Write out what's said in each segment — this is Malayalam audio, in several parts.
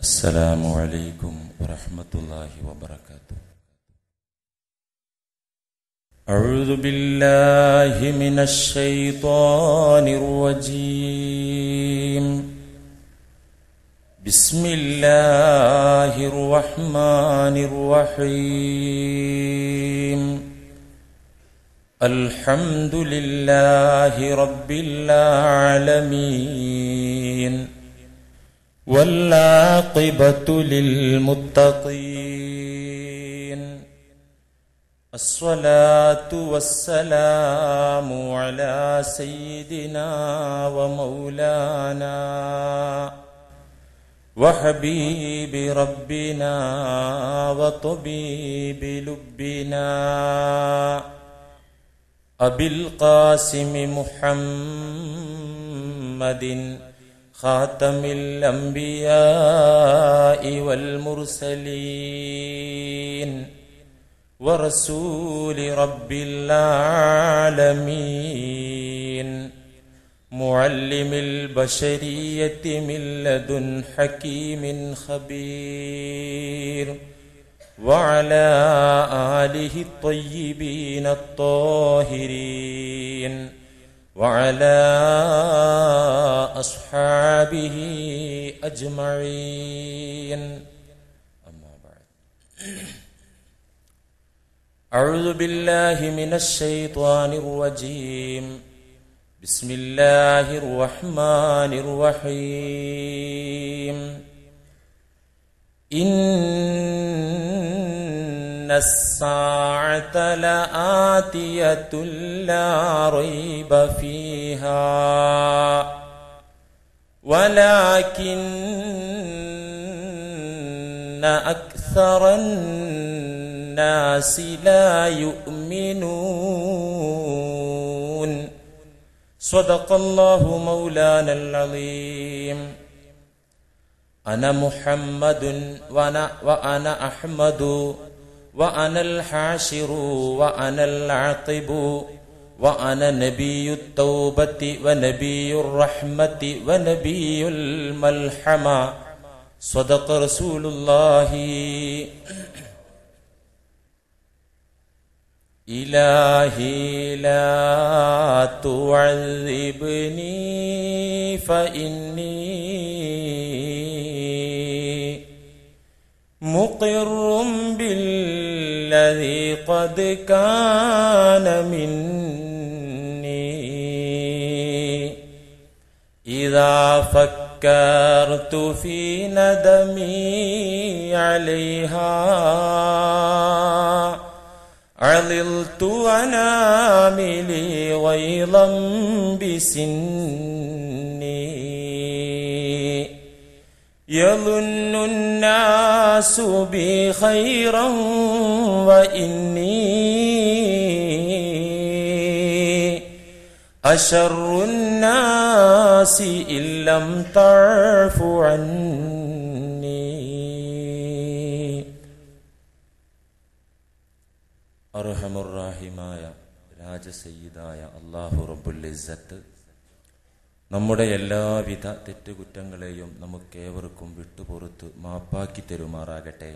السلام عليكم ورحمة الله وبركاته أعوذ بالله من الشيطان الرجيم بسم الله الرحمن الرحيم الحمد لله رب العالمين والعاقبة للمتقين الصلاة والسلام على سيدنا ومولانا وحبيب ربنا وطبيب لبنا أبي القاسم محمد خاتم الأنبياء والمرسلين ورسول رب العالمين معلم البشرية من لدن حكيم خبير وعلى آله الطيبين الطاهرين وعلى أصحابه أجمعين أما بعد أعوذ بالله من الشيطان الرجيم بسم الله الرحمن الرحيم إن الساعة لآتية لا ريب فيها ولكن أكثر الناس لا يؤمنون صدق الله مولانا العظيم أنا محمد وأنا, وأنا أحمد وأنا الحاشر وأنا العاقب وأنا نبي التوبة ونبي الرحمة ونبي الملحمة صدق رسول الله إلهي لا تعذبني فإني مقر بالذي قد كان مني إذا فكرت في ندمي عليها عللت أناملي غيظا بسني يظن الناس بي خيرا وإني أشر الناس إن لم تعف عني അർഹമുറാഹിമായ രാജസയ്യിദായ അള്ളാഹു റബ്ബുൽ ഇസ്സത്ത് നമ്മുടെ എല്ലാവിധ തെറ്റുകുറ്റങ്ങളെയും നമുക്കേവർക്കും വിട്ടുപുറത്ത് മാപ്പാക്കി തരുമാറാകട്ടെ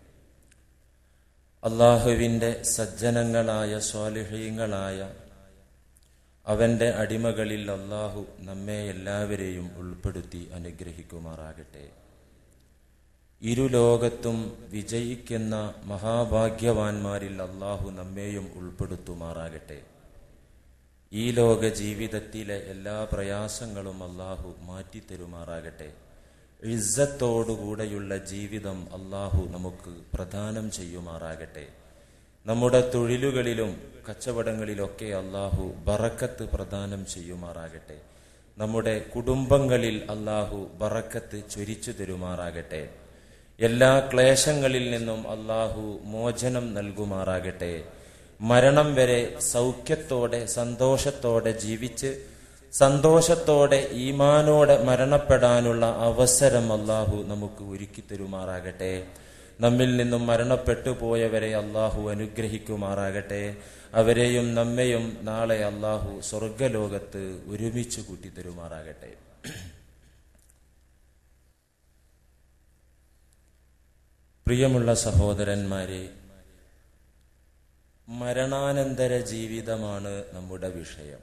അള്ളാഹുവിൻ്റെ സജ്ജനങ്ങളായ സ്വാലിഹീങ്ങളായ അവൻ്റെ അടിമകളിൽ അള്ളാഹു നമ്മെ എല്ലാവരെയും ഉൾപ്പെടുത്തി അനുഗ്രഹിക്കുമാറാകട്ടെ ഇരുലോകത്തും വിജയിക്കുന്ന മഹാഭാഗ്യവാന്മാരിൽ അള്ളാഹു നമ്മെയും ഉൾപ്പെടുത്തുമാറാകട്ടെ ഈ ലോക ജീവിതത്തിലെ എല്ലാ പ്രയാസങ്ങളും അള്ളാഹു മാറ്റിത്തരുമാറാകട്ടെ ഇസ്സത്തോടുകൂടെയുള്ള ജീവിതം അള്ളാഹു നമുക്ക് പ്രദാനം ചെയ്യുമാറാകട്ടെ നമ്മുടെ തൊഴിലുകളിലും കച്ചവടങ്ങളിലൊക്കെ അള്ളാഹു ബറക്കത്ത് പ്രദാനം ചെയ്യുമാറാകട്ടെ നമ്മുടെ കുടുംബങ്ങളിൽ അള്ളാഹു ബറക്കത്ത് ചൊരിച്ചു തരുമാറാകട്ടെ എല്ലാ ക്ലേശങ്ങളിൽ നിന്നും അള്ളാഹു മോചനം നൽകുമാറാകട്ടെ മരണം വരെ സൗഖ്യത്തോടെ സന്തോഷത്തോടെ ജീവിച്ച് സന്തോഷത്തോടെ ഈമാനോടെ മരണപ്പെടാനുള്ള അവസരം അള്ളാഹു നമുക്ക് ഒരുക്കി തരുമാറാകട്ടെ നമ്മിൽ നിന്നും മരണപ്പെട്ടു പോയവരെ അള്ളാഹു അനുഗ്രഹിക്കുമാറാകട്ടെ അവരെയും നമ്മെയും നാളെ അള്ളാഹു സ്വർഗലോകത്ത് ഒരുമിച്ച് കൂട്ടി തരുമാറാകട്ടെ പ്രിയമുള്ള സഹോദരന്മാരെ മരണാനന്തര ജീവിതമാണ് നമ്മുടെ വിഷയം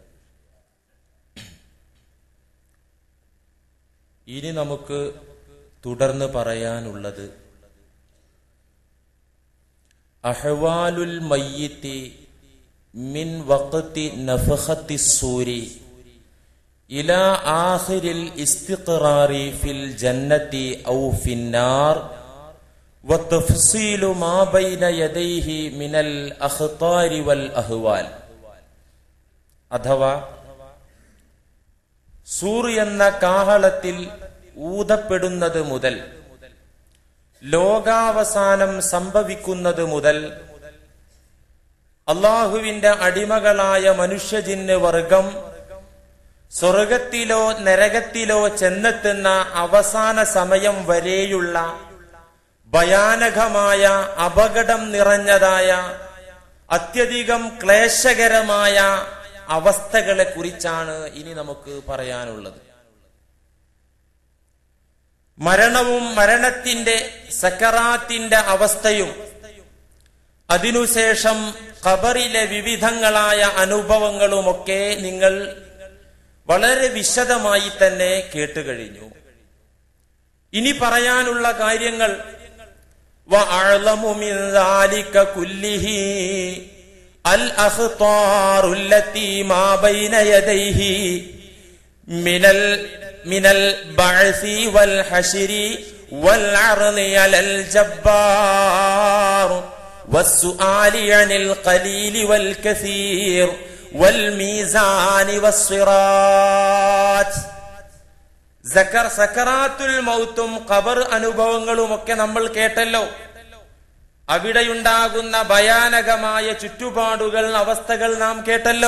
ഇനി നമുക്ക് തുടർന്ന് പറയാനുള്ളത് അഹ്വാലുൽ മയ്യിത്തി മിൻ വഖത്തി നഫഖത്തി സൂരി ഇല ആഖിരിൽ ഇസ്തിഖറാറി ഫിൽ ജന്നത്തി ഔ ഫിന്നാർ وتفصيل ما بين يديه من الأخطار والأهوال അഥവാ സൂർ എന്ന കാഹളത്തിൽ ഊതപ്പെടുന്നത് മുതൽ ലോകാവസാനം സംഭവിക്കുന്നത് മുതൽ അള്ളാഹുവിന്റെ അടിമകളായ മനുഷ്യജിന്ന് വർഗം സ്വർഗത്തിലോ നരകത്തിലോ ചെന്നെത്തുന്ന അവസാന സമയം വരെയുള്ള ഭയാനകമായ അപകടം നിറഞ്ഞതായ അത്യധികം ക്ലേശകരമായ അവസ്ഥകളെ കുറിച്ചാണ് ഇനി നമുക്ക് പറയാനുള്ളത് മരണവും മരണത്തിന്റെ സക്കറാത്തിന്റെ അവസ്ഥയും അതിനുശേഷം ഖബറിലെ വിവിധങ്ങളായ അനുഭവങ്ങളുമൊക്കെ നിങ്ങൾ വളരെ വിശദമായി തന്നെ കേട്ടുകഴിഞ്ഞു ഇനി പറയാനുള്ള കാര്യങ്ങൾ وأعلم من ذلك كله الأخطار التي ما بين يديه من ال من البعث والحشر والعرض على الجبار والسؤال عن القليل والكثير والميزان والصراط സക്കർ സക്കറാത്തുൽ മൗത്തും ഖബർ അനുഭവങ്ങളും ഒക്കെ നമ്മൾ കേട്ടല്ലോ അവിടെയുണ്ടാകുന്ന ഭയാനകമായ ചുറ്റുപാടുകൾ അവസ്ഥകൾ നാം കേട്ടല്ലോ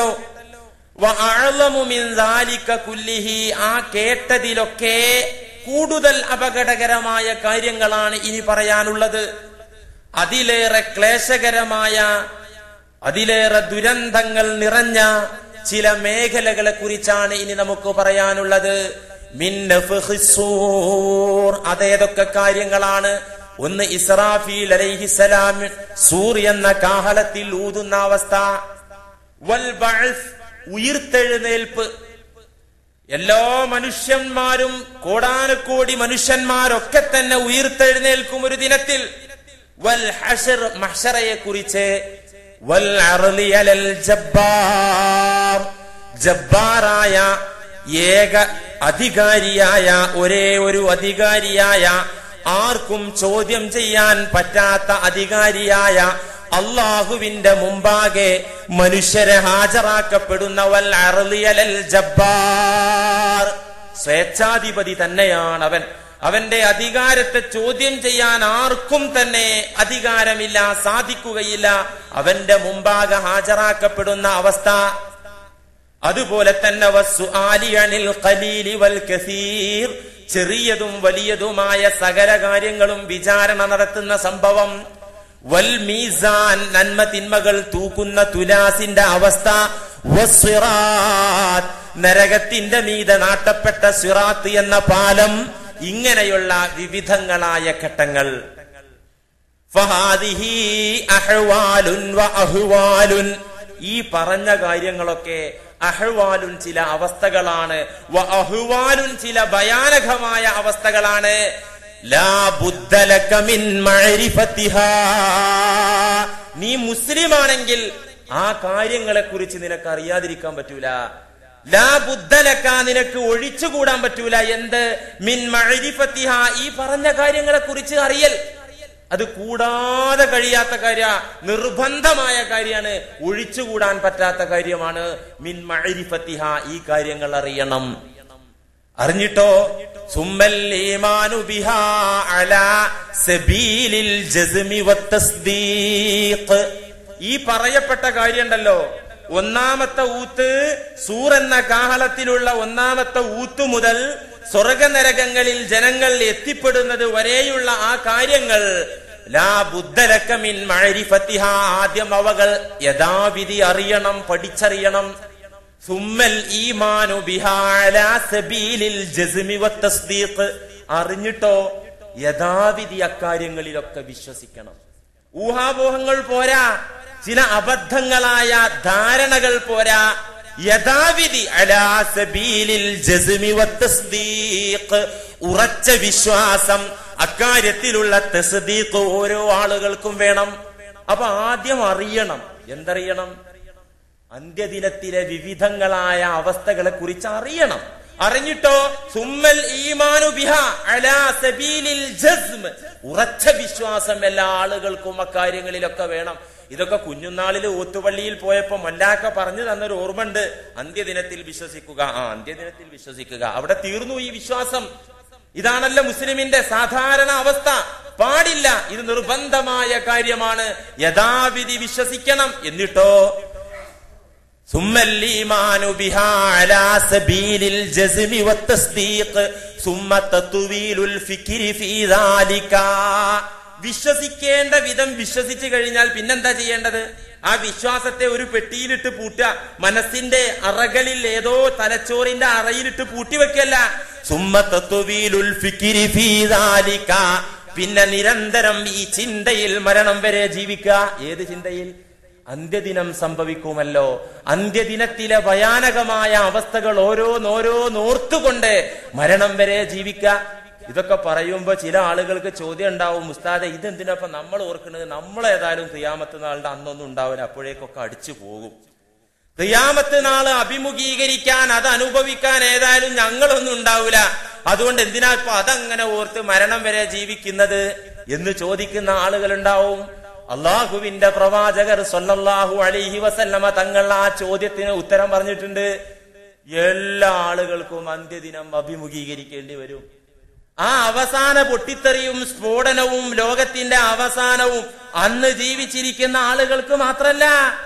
കുല്ലിഹി ആ കേട്ടതിലൊക്കെ കൂടുതൽ അപകടകരമായ കാര്യങ്ങളാണ് ഇനി പറയാനുള്ളത് അതിലേറെ ക്ലേശകരമായ അതിലേറെ ദുരന്തങ്ങൾ നിറഞ്ഞ ചില മേഖലകളെ കുറിച്ചാണ് ഇനി നമുക്ക് പറയാനുള്ളത് അതേതൊക്കെ കാര്യങ്ങളാണ് ഒന്ന് ഇസ്രാഫീൽ അലൈഹിസലാം സൂർ എന്ന കാഹളത്തിൽ ഊതുന്ന അവസ്ഥ വൽ ഉയിർത്തെഴുന്നേൽപ്പ് എല്ലാ മനുഷ്യന്മാരും കോടാനുകോടി മനുഷ്യന്മാരൊക്കെ തന്നെ ഉയിർത്തെഴുന്നേൽക്കും ഒരു ദിനത്തിൽ വൽ ഹഷർ മഹ്ഷറയെ കുറിച്ച് വൽ അലൽ ജബ്ബാർ ജബ്ബാറായ ഏക അധികാരിയായ ഒരേ ഒരു അധികാരിയായ ആർക്കും ചോദ്യം ചെയ്യാൻ പറ്റാത്ത അധികാരിയായ അള്ളാഹുവിന്റെ മുമ്പാകെ മനുഷ്യരെ ഹാജരാക്കപ്പെടുന്ന വൽ അറളിയലൽ ജബ്ബാർ സ്വേച്ഛാധിപതി തന്നെയാണ് അവൻ അവന്റെ അധികാരത്തെ ചോദ്യം ചെയ്യാൻ ആർക്കും തന്നെ അധികാരമില്ല സാധിക്കുകയില്ല അവന്റെ മുമ്പാകെ ഹാജരാക്കപ്പെടുന്ന അവസ്ഥ അതുപോലെ തന്നെ ചെറിയതും വലിയതുമായ സകല കാര്യങ്ങളും വിചാരണ നടത്തുന്ന സംഭവം വൽ മീസാൻ നന്മ തിന്മകൾ തൂക്കുന്ന തുലാസിന്റെ അവസ്ഥ നരകത്തിന്റെ മീത നാട്ടപ്പെട്ട സിറാത്ത് എന്ന പാലം ഇങ്ങനെയുള്ള വിവിധങ്ങളായ ഘട്ടങ്ങൾ ഫഹാദിഹി അഹ്വാലുൻ വ അഹ്വാലുൻ ഈ പറഞ്ഞ കാര്യങ്ങളൊക്കെ അഹ്വാലുൻ ചില അവസ്ഥകളാണ് വ അഹ്വാലുൻ ചില ഭയാനകമായ അവസ്ഥകളാണ് ലാ ബുദ്ധലക മിൻ മഅരിഫത്തിഹാ നീ മുസ്ലിം ആണെങ്കിൽ ആ കാര്യങ്ങളെ കുറിച്ച് നിനക്ക് അറിയാതിരിക്കാൻ പറ്റൂല ലാ ബുദ്ധലക്ക നിനക്ക് ഒഴിച്ചുകൂടാൻ പറ്റൂല എന്ത് മിൻ മഅരിഫത്തിഹ ഈ പറഞ്ഞ കാര്യങ്ങളെ കുറിച്ച് അറിയൽ അത് കൂടാതെ കഴിയാത്ത കാര്യ നിർബന്ധമായ കാര്യമാണ് ഒഴിച്ചുകൂടാൻ പറ്റാത്ത കാര്യമാണ് മിൻ മഅരിഫത്തിഹ ഈ കാര്യങ്ങൾ അറിയണം അറിഞ്ഞിട്ടോ സുമ്മൽ ഈമാനു ബിഹാ അലാ സബീലിൽ ജസ്മി വത്തസ്ദീഖ് ഈ പറയപ്പെട്ട കാര്യമുണ്ടല്ലോ ഒന്നാമത്തെ ഊത്ത് സൂർ എന്ന കാഹളത്തിലുള്ള ഒന്നാമത്തെ ഊത്ത് മുതൽ സ്വർഗനരകങ്ങളിൽ ജനങ്ങൾ എത്തിപ്പെടുന്നത് വരെയുള്ള ആ കാര്യങ്ങൾ ലാ ബുദ്ധലക്കമിൻ മഴരിഫത്തിഹ ആദ്യം അവകൾ യഥാവിധി അറിയണം പഠിച്ചറിയണം സുമ്മൽ ഈമാനു ബിഹാല സബീലിൽ ജസ്മി വത്തസ്ദീഖ് അറിഞ്ഞിട്ടോ യഥാവിധി അക്കാര്യങ്ങളിലൊക്കെ വിശ്വസിക്കണം ഊഹാപോഹങ്ങൾ പോരാ ചില അബദ്ധങ്ങളായ ധാരണകൾ പോരാ യഥാവിധി അലാ സബീലിൽ ജസ്മി വത്തസ്ദീഖ് ഉറച്ച വിശ്വാസം അക്കാര്യത്തിലുള്ള തസ്ദീഖ് ഓരോ ആളുകൾക്കും വേണം അപ്പൊ ആദ്യം അറിയണം എന്തറിയണം അന്ത്യദിനത്തിലെ വിവിധങ്ങളായ അവസ്ഥകളെ കുറിച്ച് അറിയണം അറിഞ്ഞിട്ടോ സുമ്മൽ ഈമാനു ബിഹ അലാ സബീലിൽ ജസ്മ് ഉറച്ച വിശ്വാസം എല്ലാ ആളുകൾക്കും അക്കാര്യങ്ങളിലൊക്കെ വേണം ഇതൊക്കെ കുഞ്ഞുനാളിൽ ഓത്തുപള്ളിയിൽ പോയപ്പോ മൊല്ലാക്ക പറഞ്ഞു തന്നൊരു ഓർമ്മണ്ട് അന്ത്യദിനത്തിൽ വിശ്വസിക്കുക ആ അന്ത്യദിനത്തിൽ വിശ്വസിക്കുക അവിടെ തീർന്നു ഈ വിശ്വാസം ഇതാണല്ലോ മുസ്ലിമിന്റെ സാധാരണ അവസ്ഥ പാടില്ല ഇത് നിർബന്ധമായ കാര്യമാണ് യഥാവിധി വിശ്വസിക്കണം എന്നിട്ടോ ثم الإيمان بها على سبيل الجزم والتصديق ثم تطويل الفكر في ذلك വിശ്വസിക്കേണ്ട വിധം വിശ്വസിച്ചു കഴിഞ്ഞാൽ പിന്നെന്താ ചെയ്യേണ്ടത് ആ വിശ്വാസത്തെ ഒരു പെട്ടിയിലിട്ട് പൂട്ടുക മനസ്സിന്റെ അറകളിൽ ഏതോ തലച്ചോറിന്റെ അറയിലിട്ട് പൂട്ടിവെക്കല്ല സുമ്മത്തത്വീലുൽ ഫിക്കിരി ഫീ ദാലിക. പിന്നെ നിരന്തരം ഈ ചിന്തയിൽ മരണം വരെ ജീവിക്കുക ഏത് ചിന്തയിൽ അന്ത്യദിനം സംഭവിക്കുമല്ലോ അന്ത്യദിനത്തിലെ ഭയാനകമായ അവസ്ഥകൾ ഓരോന്നോരോന്നോർത്തുകൊണ്ട് മരണം വരെ ജീവിക്കുക ഇതൊക്കെ പറയുമ്പോ ചില ആളുകൾക്ക് ചോദ്യം ഉണ്ടാവും ഉസ്താദെ ഇതെന്തിനപ്പൊ നമ്മൾ ഓർക്കുന്നത് നമ്മളേതായാലും തിയാമത്ത് നാളുടെ അന്നൊന്നും ഉണ്ടാവില്ല അപ്പോഴേക്കൊക്കെ അടിച്ചു പോകും തിയാമത്ത് നാള് അഭിമുഖീകരിക്കാൻ അത് അനുഭവിക്കാൻ ഏതായാലും ഞങ്ങളൊന്നും ഉണ്ടാവില്ല അതുകൊണ്ട് എന്തിനാ ഇപ്പൊ അതങ്ങനെ ഓർത്ത് മരണം വരെ ജീവിക്കുന്നത് എന്ന് ചോദിക്കുന്ന ആളുകൾ ഉണ്ടാവും അള്ളാഹുവിന്റെ പ്രവാചകർ സല്ലല്ലാഹു അലൈഹി വസല്ലമ തങ്ങൾ ആ ചോദ്യത്തിന് ഉത്തരം പറഞ്ഞിട്ടുണ്ട് എല്ലാ ആളുകൾക്കും അന്ത്യദിനം അഭിമുഖീകരിക്കേണ്ടി വരും ആ അവസാന പൊട്ടിത്തെറിയും സ്ഫോടനവും ലോകത്തിന്റെ അവസാനവും അന്ന് ജീവിച്ചിരിക്കുന്ന ആളുകൾക്ക് മാത്രല്ല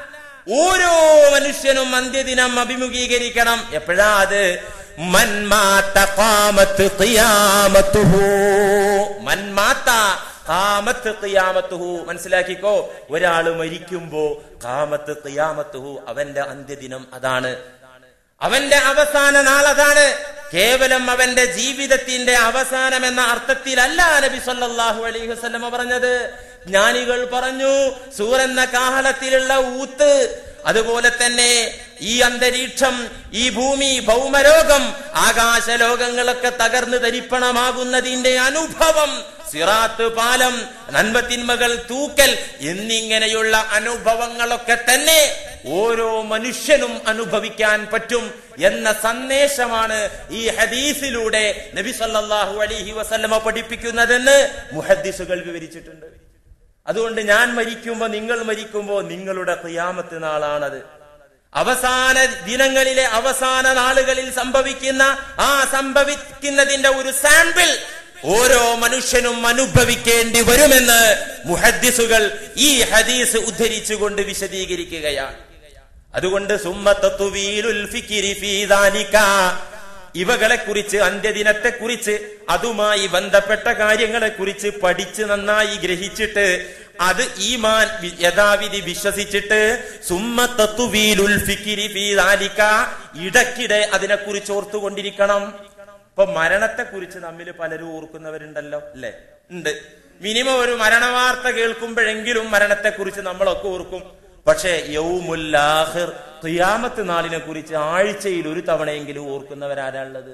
ഓരോ മനുഷ്യനും അന്ത്യദിനം അഭിമുഖീകരിക്കണം എപ്പോഴാ അത് മന്മാത്ത കാമത്ത് ഖിയാമത്തുഹു മന്മാത്ത കാമത്ത് ഖിയാമത്തുഹു മനസ്സിലാക്കിക്കോ ഒരാള് മരിക്കുമ്പോ കാമത്ത് ഖിയാമത്തുഹു അവന്റെ അന്ത്യദിനം അതാണ് അവന്റെ അവസാന നാൾ അതാണ് കേവലം അവന്റെ ജീവിതത്തിന്റെ അവസാനം എന്ന അർത്ഥത്തിലല്ല നബി സല്ലല്ലാഹു അലൈഹി വസല്ലമ പറഞ്ഞത് ജ്ഞാനികൾ പറഞ്ഞു സൂറെന്ന കാഹളത്തിലുള്ള ഊത്ത് അതുപോലെ തന്നെ ഈ അന്തരീക്ഷം ഈ ഭൂമി ഭൗമലോകം ആകാശലോകങ്ങളൊക്കെ തകർന്ന് തരിപ്പണമാകുന്നതിന്റെ അനുഭവം സിറാത്ത് പാലം നന്മത്തിന്മകൾ തൂക്കൽ എന്നിങ്ങനെയുള്ള അനുഭവങ്ങളൊക്കെ തന്നെ ഓരോ മനുഷ്യനും അനുഭവിക്കാൻ പറ്റും എന്ന സന്ദേശമാണ് ഈ ഹദീസിലൂടെ നബി സല്ലല്ലാഹു അലൈഹി വസല്ലമ പഠിപ്പിക്കുന്നതെന്ന് മുഹദ്ദിസുകൾ വിവരിച്ചിട്ടുണ്ട് അതുകൊണ്ട് ഞാൻ മരിക്കുമ്പോ നിങ്ങൾ മരിക്കുമ്പോ നിങ്ങളുടെ ഖിയാമത്ത് നാളാണത് അവസാന ദിനങ്ങളിലെ അവസാന നാളുകളിൽ സംഭവിക്കുന്ന ആ സംഭവിക്കുന്നതിന്റെ ഒരു സാമ്പിൾ ഓരോ മനുഷ്യനും അനുഭവിക്കേണ്ടി വരുമെന്ന് മുഹദ്ദിസുകൾ ഈ ഹദീസ് ഉദ്ധരിച്ചുകൊണ്ട് വിശദീകരിക്കുകയാണ് അതുകൊണ്ട് സുമ്മത്തത്തുവീലുൽ ഫിക്കിരി ഫീ ദാലിക ഇവകളെ കുറിച്ച് അന്ത്യദിനത്തെ കുറിച്ച് അതുമായി ബന്ധപ്പെട്ട കാര്യങ്ങളെ കുറിച്ച് പഠിച്ച് നന്നായി ഗ്രഹിച്ചിട്ട് അത് ഈമാൻ വി- യഥാവിധി വിശ്വസിച്ചിട്ട് സുമ്മത്തത്തുവീലുൽ ഫിക്കിരി ഫീ ദാലിക ഇടയ്ക്കിടെ അതിനെക്കുറിച്ച് ഓർത്തുകൊണ്ടിരിക്കണം ഇപ്പൊ മരണത്തെ കുറിച്ച് നമ്മിൽ പലരും ഓർക്കുന്നവരുണ്ടല്ലോ അല്ലെ ഉണ്ട് മിനിമം ഒരു മരണവാർത്ത കേൾക്കുമ്പോഴെങ്കിലും മരണത്തെ കുറിച്ച് നമ്മളൊക്കെ ഓർക്കും പക്ഷേ യൗമുല്ലാഹിർ ഖിയാമത്ത് നാളിനെ കുറിച്ച് ആഴ്ചയിൽ ഒരു തവണയെങ്കിലും ഓർക്കുന്നവരാരാളുള്ളത്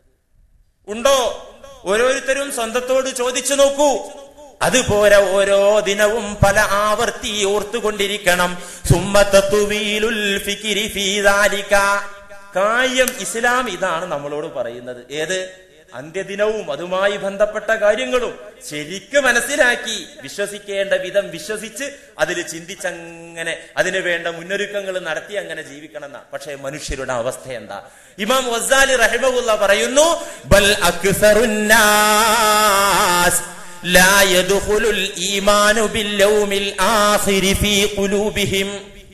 ഉണ്ടോ ഓരോരുത്തരും സ്വന്തത്തോട് ചോദിച്ചു നോക്കൂ അതുപോലെ ഓരോ ദിനവും പല ആവർത്തി ഓർത്തുകൊണ്ടിരിക്കണം സുമ്മത്തത്തുവീലുൽ ഫിക്കിരി ഫീ ദാലിക. കാര്യം ഇസ്ലാം ഇതാണ് നമ്മളോട് പറയുന്നത് ഏത് അന്ത്യദിനവും അതുമായി ബന്ധപ്പെട്ട കാര്യങ്ങളും ശരിക്ക് മനസ്സിലാക്കി വിശ്വസിക്കേണ്ട വിധം വിശ്വസിച്ച് അതിൽ ചിന്തിച്ചങ്ങനെ അതിനു വേണ്ട മുന്നൊരുക്കങ്ങൾ നടത്തി അങ്ങനെ ജീവിക്കണം എന്നാ പക്ഷേ മനുഷ്യരുടെ അവസ്ഥ എന്താ ഇമാം വസാലി റഹിമുല്ല പറയുന്നു ബൽ അക്സറുന്നാസ് لا يدخل الإيمان باليوم الآخر في قلوبهم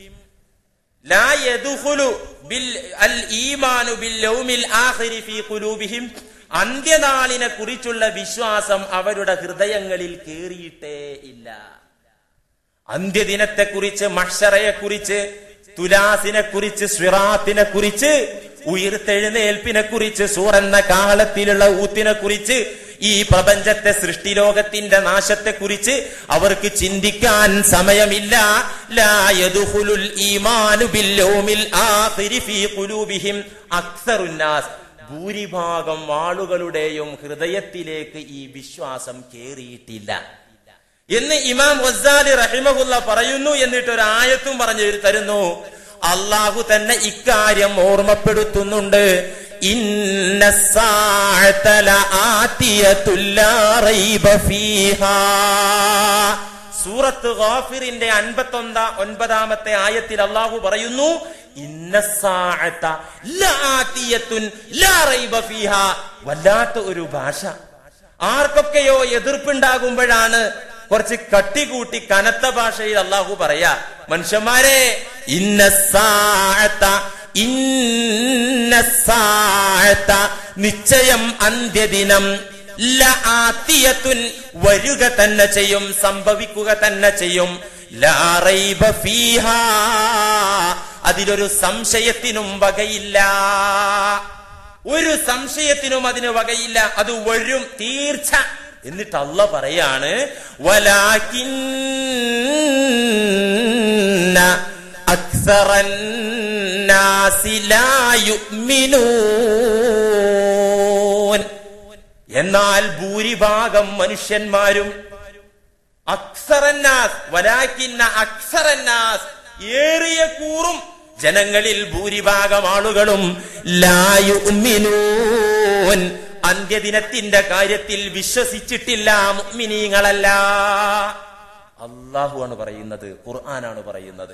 لا يدخل بال... الإيمان باليوم الآخر في قلوبهم അന്ത്യനാളിനെ കുറിച്ചുള്ള വിശ്വാസം അവരുടെ ഹൃദയങ്ങളിൽ കേറിയിട്ടേ ഇല്ല അന്ത്യദിനത്തെ കുറിച്ച് മഷറയെ കുറിച്ച് തുലാസിനെ കുറിച്ച് സ്വിറാത്തിനെ കുറിച്ച് ഉയർത്തെഴുന്നേൽപ്പിനെ കുറിച്ച് സൂറെന്ന കാലത്തിലുള്ള ഊത്തിനെ കുറിച്ച് ഈ പ്രപഞ്ചത്തെ സൃഷ്ടിലോകത്തിന്റെ നാശത്തെക്കുറിച്ച് അവർക്ക് ചിന്തിക്കാൻ സമയമില്ല ലാ യദ്ഖുലുൽ ഈമാനു ബില്ലൗമിൽ ആഖിരി ഫീ ഖുലൂബിഹിം അക്സറുന്നാസ് ഭൂരിഭാഗം ആളുകളുടെയും ഹൃദയത്തിലേക്ക് ഈ വിശ്വാസം കേറിയിട്ടില്ല എന്ന് ഇമാം ഗസാലി റഹിമഹുല്ല പറയുന്നു എന്നിട്ട് ഒരു ആയത്തും പറഞ്ഞു തരുന്നു അള്ളാഹു തന്നെ ഇക്കാര്യം ഓർമ്മപ്പെടുത്തുന്നുണ്ട് ഇന്ന الساعة لآتية لا ريب فيها. സൂറത്ത് ഗാഫിറിന്റെ അൻപത്തൊന്നാ ഒൻപതാമത്തെ ആയത്തിൽ അള്ളാഹു പറയുന്നു ഇന്ന الساعة لآتية لا ريب فيها. വല്ലാത്ത ഒരു ഭാഷ ആർക്കൊക്കെയോ എതിർപ്പുണ്ടാകുമ്പോഴാണ് കുറച്ച് കട്ടികൂട്ടി കനത്ത ഭാഷയിൽ അള്ളാഹു പറയാ മനുഷ്യന്മാരെ ഇന്ന സാഅത്ത ഇന്ന സാഅത്ത നിശ്ചയം അന്ത്യദിനം ലആത്തിയത്തുൻ വരിക തന്നെ ചെയ്യും സംഭവിക്കുക തന്നെ ചെയ്യും ലാ റൈബ ഫീഹാ അതിലൊരു സംശയത്തിനും വകയില്ല ഒരു സംശയത്തിനും അതിന് വകയില്ല അത് വരും തീർച്ച എന്നിട്ട് അല്ല പറയാണ് വലാകിന്ന അക്സറന്നാസി ലാ യുഅ്മിനൂൻ. എന്നാൽ ഭൂരിഭാഗം മനുഷ്യന്മാരും അക്സറന്നാസ് വലാക്കിന്ന അക്സറന്നാസ് ഏറിയ കൂറും ജനങ്ങളിൽ ഭൂരിഭാഗം ആളുകളും ലായുമിനൂൻ അന്ത്യദിനത്തിന്റെ കാര്യത്തിൽ വിശ്വസിച്ചിട്ടില്ല മുഅ്മിനീങ്ങളല്ല അള്ളാഹു ആണ് പറയുന്നത് ഖുർആനാണ് പറയുന്നത്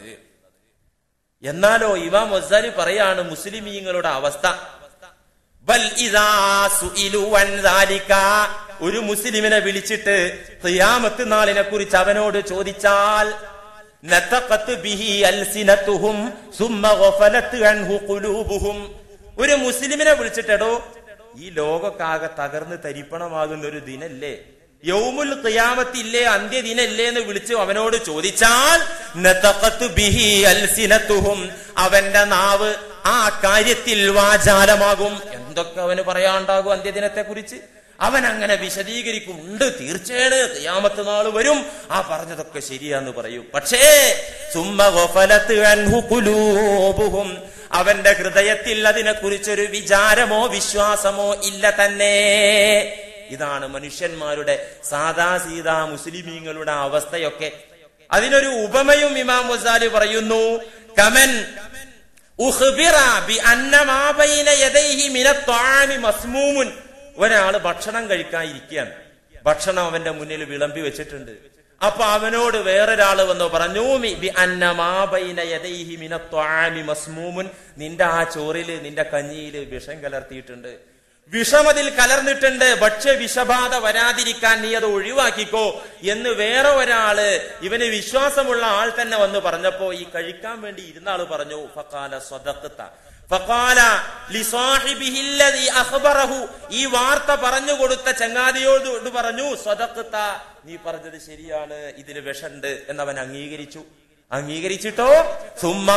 എന്നാലോ ഇമാം വസാലി പറയാണ് മുസ്ലിമീങ്ങളുടെ അവസ്ഥ ബൽ ഇദാ സുഇലു അൻ ദാലിക ഒരു മുസ്ലിമിനെ വിളിച്ചിട്ട് ഖിയാമത്ത് നാളിനെ കുറിച്ച് അവനോട് ചോദിച്ചാൽ നതഖത്ത് ബിഹി അൽസിനതുഹും സുമ്മ ഗഫലത് അൻഹു ഖുലൂബുഹും ഒരു മുസ്ലിമിനെ വിളിച്ചിട്ടെടോ ഈ ലോകക്കാകെ തകർന്ന് തരിപ്പണമാകുന്ന ഒരു ദിനല്ലേ യൗമുൽ ഖിയാമത്തില്ലേ അന്ത്യദിനല്ലേ എന്ന് വിളിച്ച് അവനോട് ചോദിച്ചാൽ നതഖത്ത് ബിഹി അൽസിനതുഹും അവന്റെ നാവ് ആ കാര്യത്തിൽ വാചാലമാകും എന്തൊക്കെ അവന് പറയാണ്ടാകും അന്ത്യദിനത്തെ കുറിച്ച് അവൻ അങ്ങനെ വിശദീകരിക്കും ഉണ്ട് തീർച്ചയാണ് ഖിയാമത്ത് നാൾ വരും ആ പറഞ്ഞതൊക്കെ ശരിയാന്ന് പറയും പക്ഷേ സുമ്മ ഗഫലത്ത് അൻഹു ഖുലൂബുഹും അവന്റെ ഹൃദയത്തിൽ അതിനെക്കുറിച്ചൊരു വിചാരമോ വിശ്വാസമോ ഇല്ല തന്നെ ഇതാണ് മനുഷ്യന്മാരുടെ സാദാ സീതാ മുസ്ലിമീങ്ങളുടെ അവസ്ഥയൊക്കെ അതിനൊരു ഉപമയും ഇമാം വസാലി പറയുന്നു കമൻ ഉഖ്ബിറ ബി അന്ന മാ ബൈന യദൈഹി മിന ത്വാമി മസ്മൂമുൻ ഒരാള് ഭക്ഷണം കഴിക്കാൻ ഇരിക്കുകയാണ് ഭക്ഷണം അവന്റെ മുന്നിൽ വിളമ്പി വെച്ചിട്ടുണ്ട് അപ്പൊ അവനോട് വേറൊരാള് വന്നു പറഞ്ഞു "മി ബി അന്ന മാ ബൈന യദൈഹി മിന ത്വാമി മസ്മൂമുൻ നിന്റെ ആ ചോറില് നിന്റെ കഞ്ഞിയില് വിഷം കലർത്തിയിട്ടുണ്ട് വിഷമതിൽ കലർന്നിട്ടുണ്ട് ഭക്ഷ്യ വിഷബാധ വരാതിരിക്കാൻ നീ അത് ഒഴിവാക്കിക്കോ എന്ന് വേറെ ഒരാള് ഇവന് വിശ്വാസമുള്ള ആൾ തന്നെ വന്ന് പറഞ്ഞപ്പോ ഈ കഴിക്കാൻ വേണ്ടി ഇരുന്ന ആള് പറഞ്ഞു ഫക്കാല സ്വതക്ത ഫഖാല ലിസാഹിബിഹി അല്ലദീ അഖ്ബറഹു ഈ വാർത്ത പറഞ്ഞു കൊടുത്ത ചങ്ങാതിയോട് പറഞ്ഞു സ്വതക്ത നീ പറഞ്ഞത് ശരിയാണ് ഇതിന് വിഷണ്ട് എന്നവൻ അംഗീകരിച്ചു അംഗീകരിച്ചിട്ടോ സുമ്മ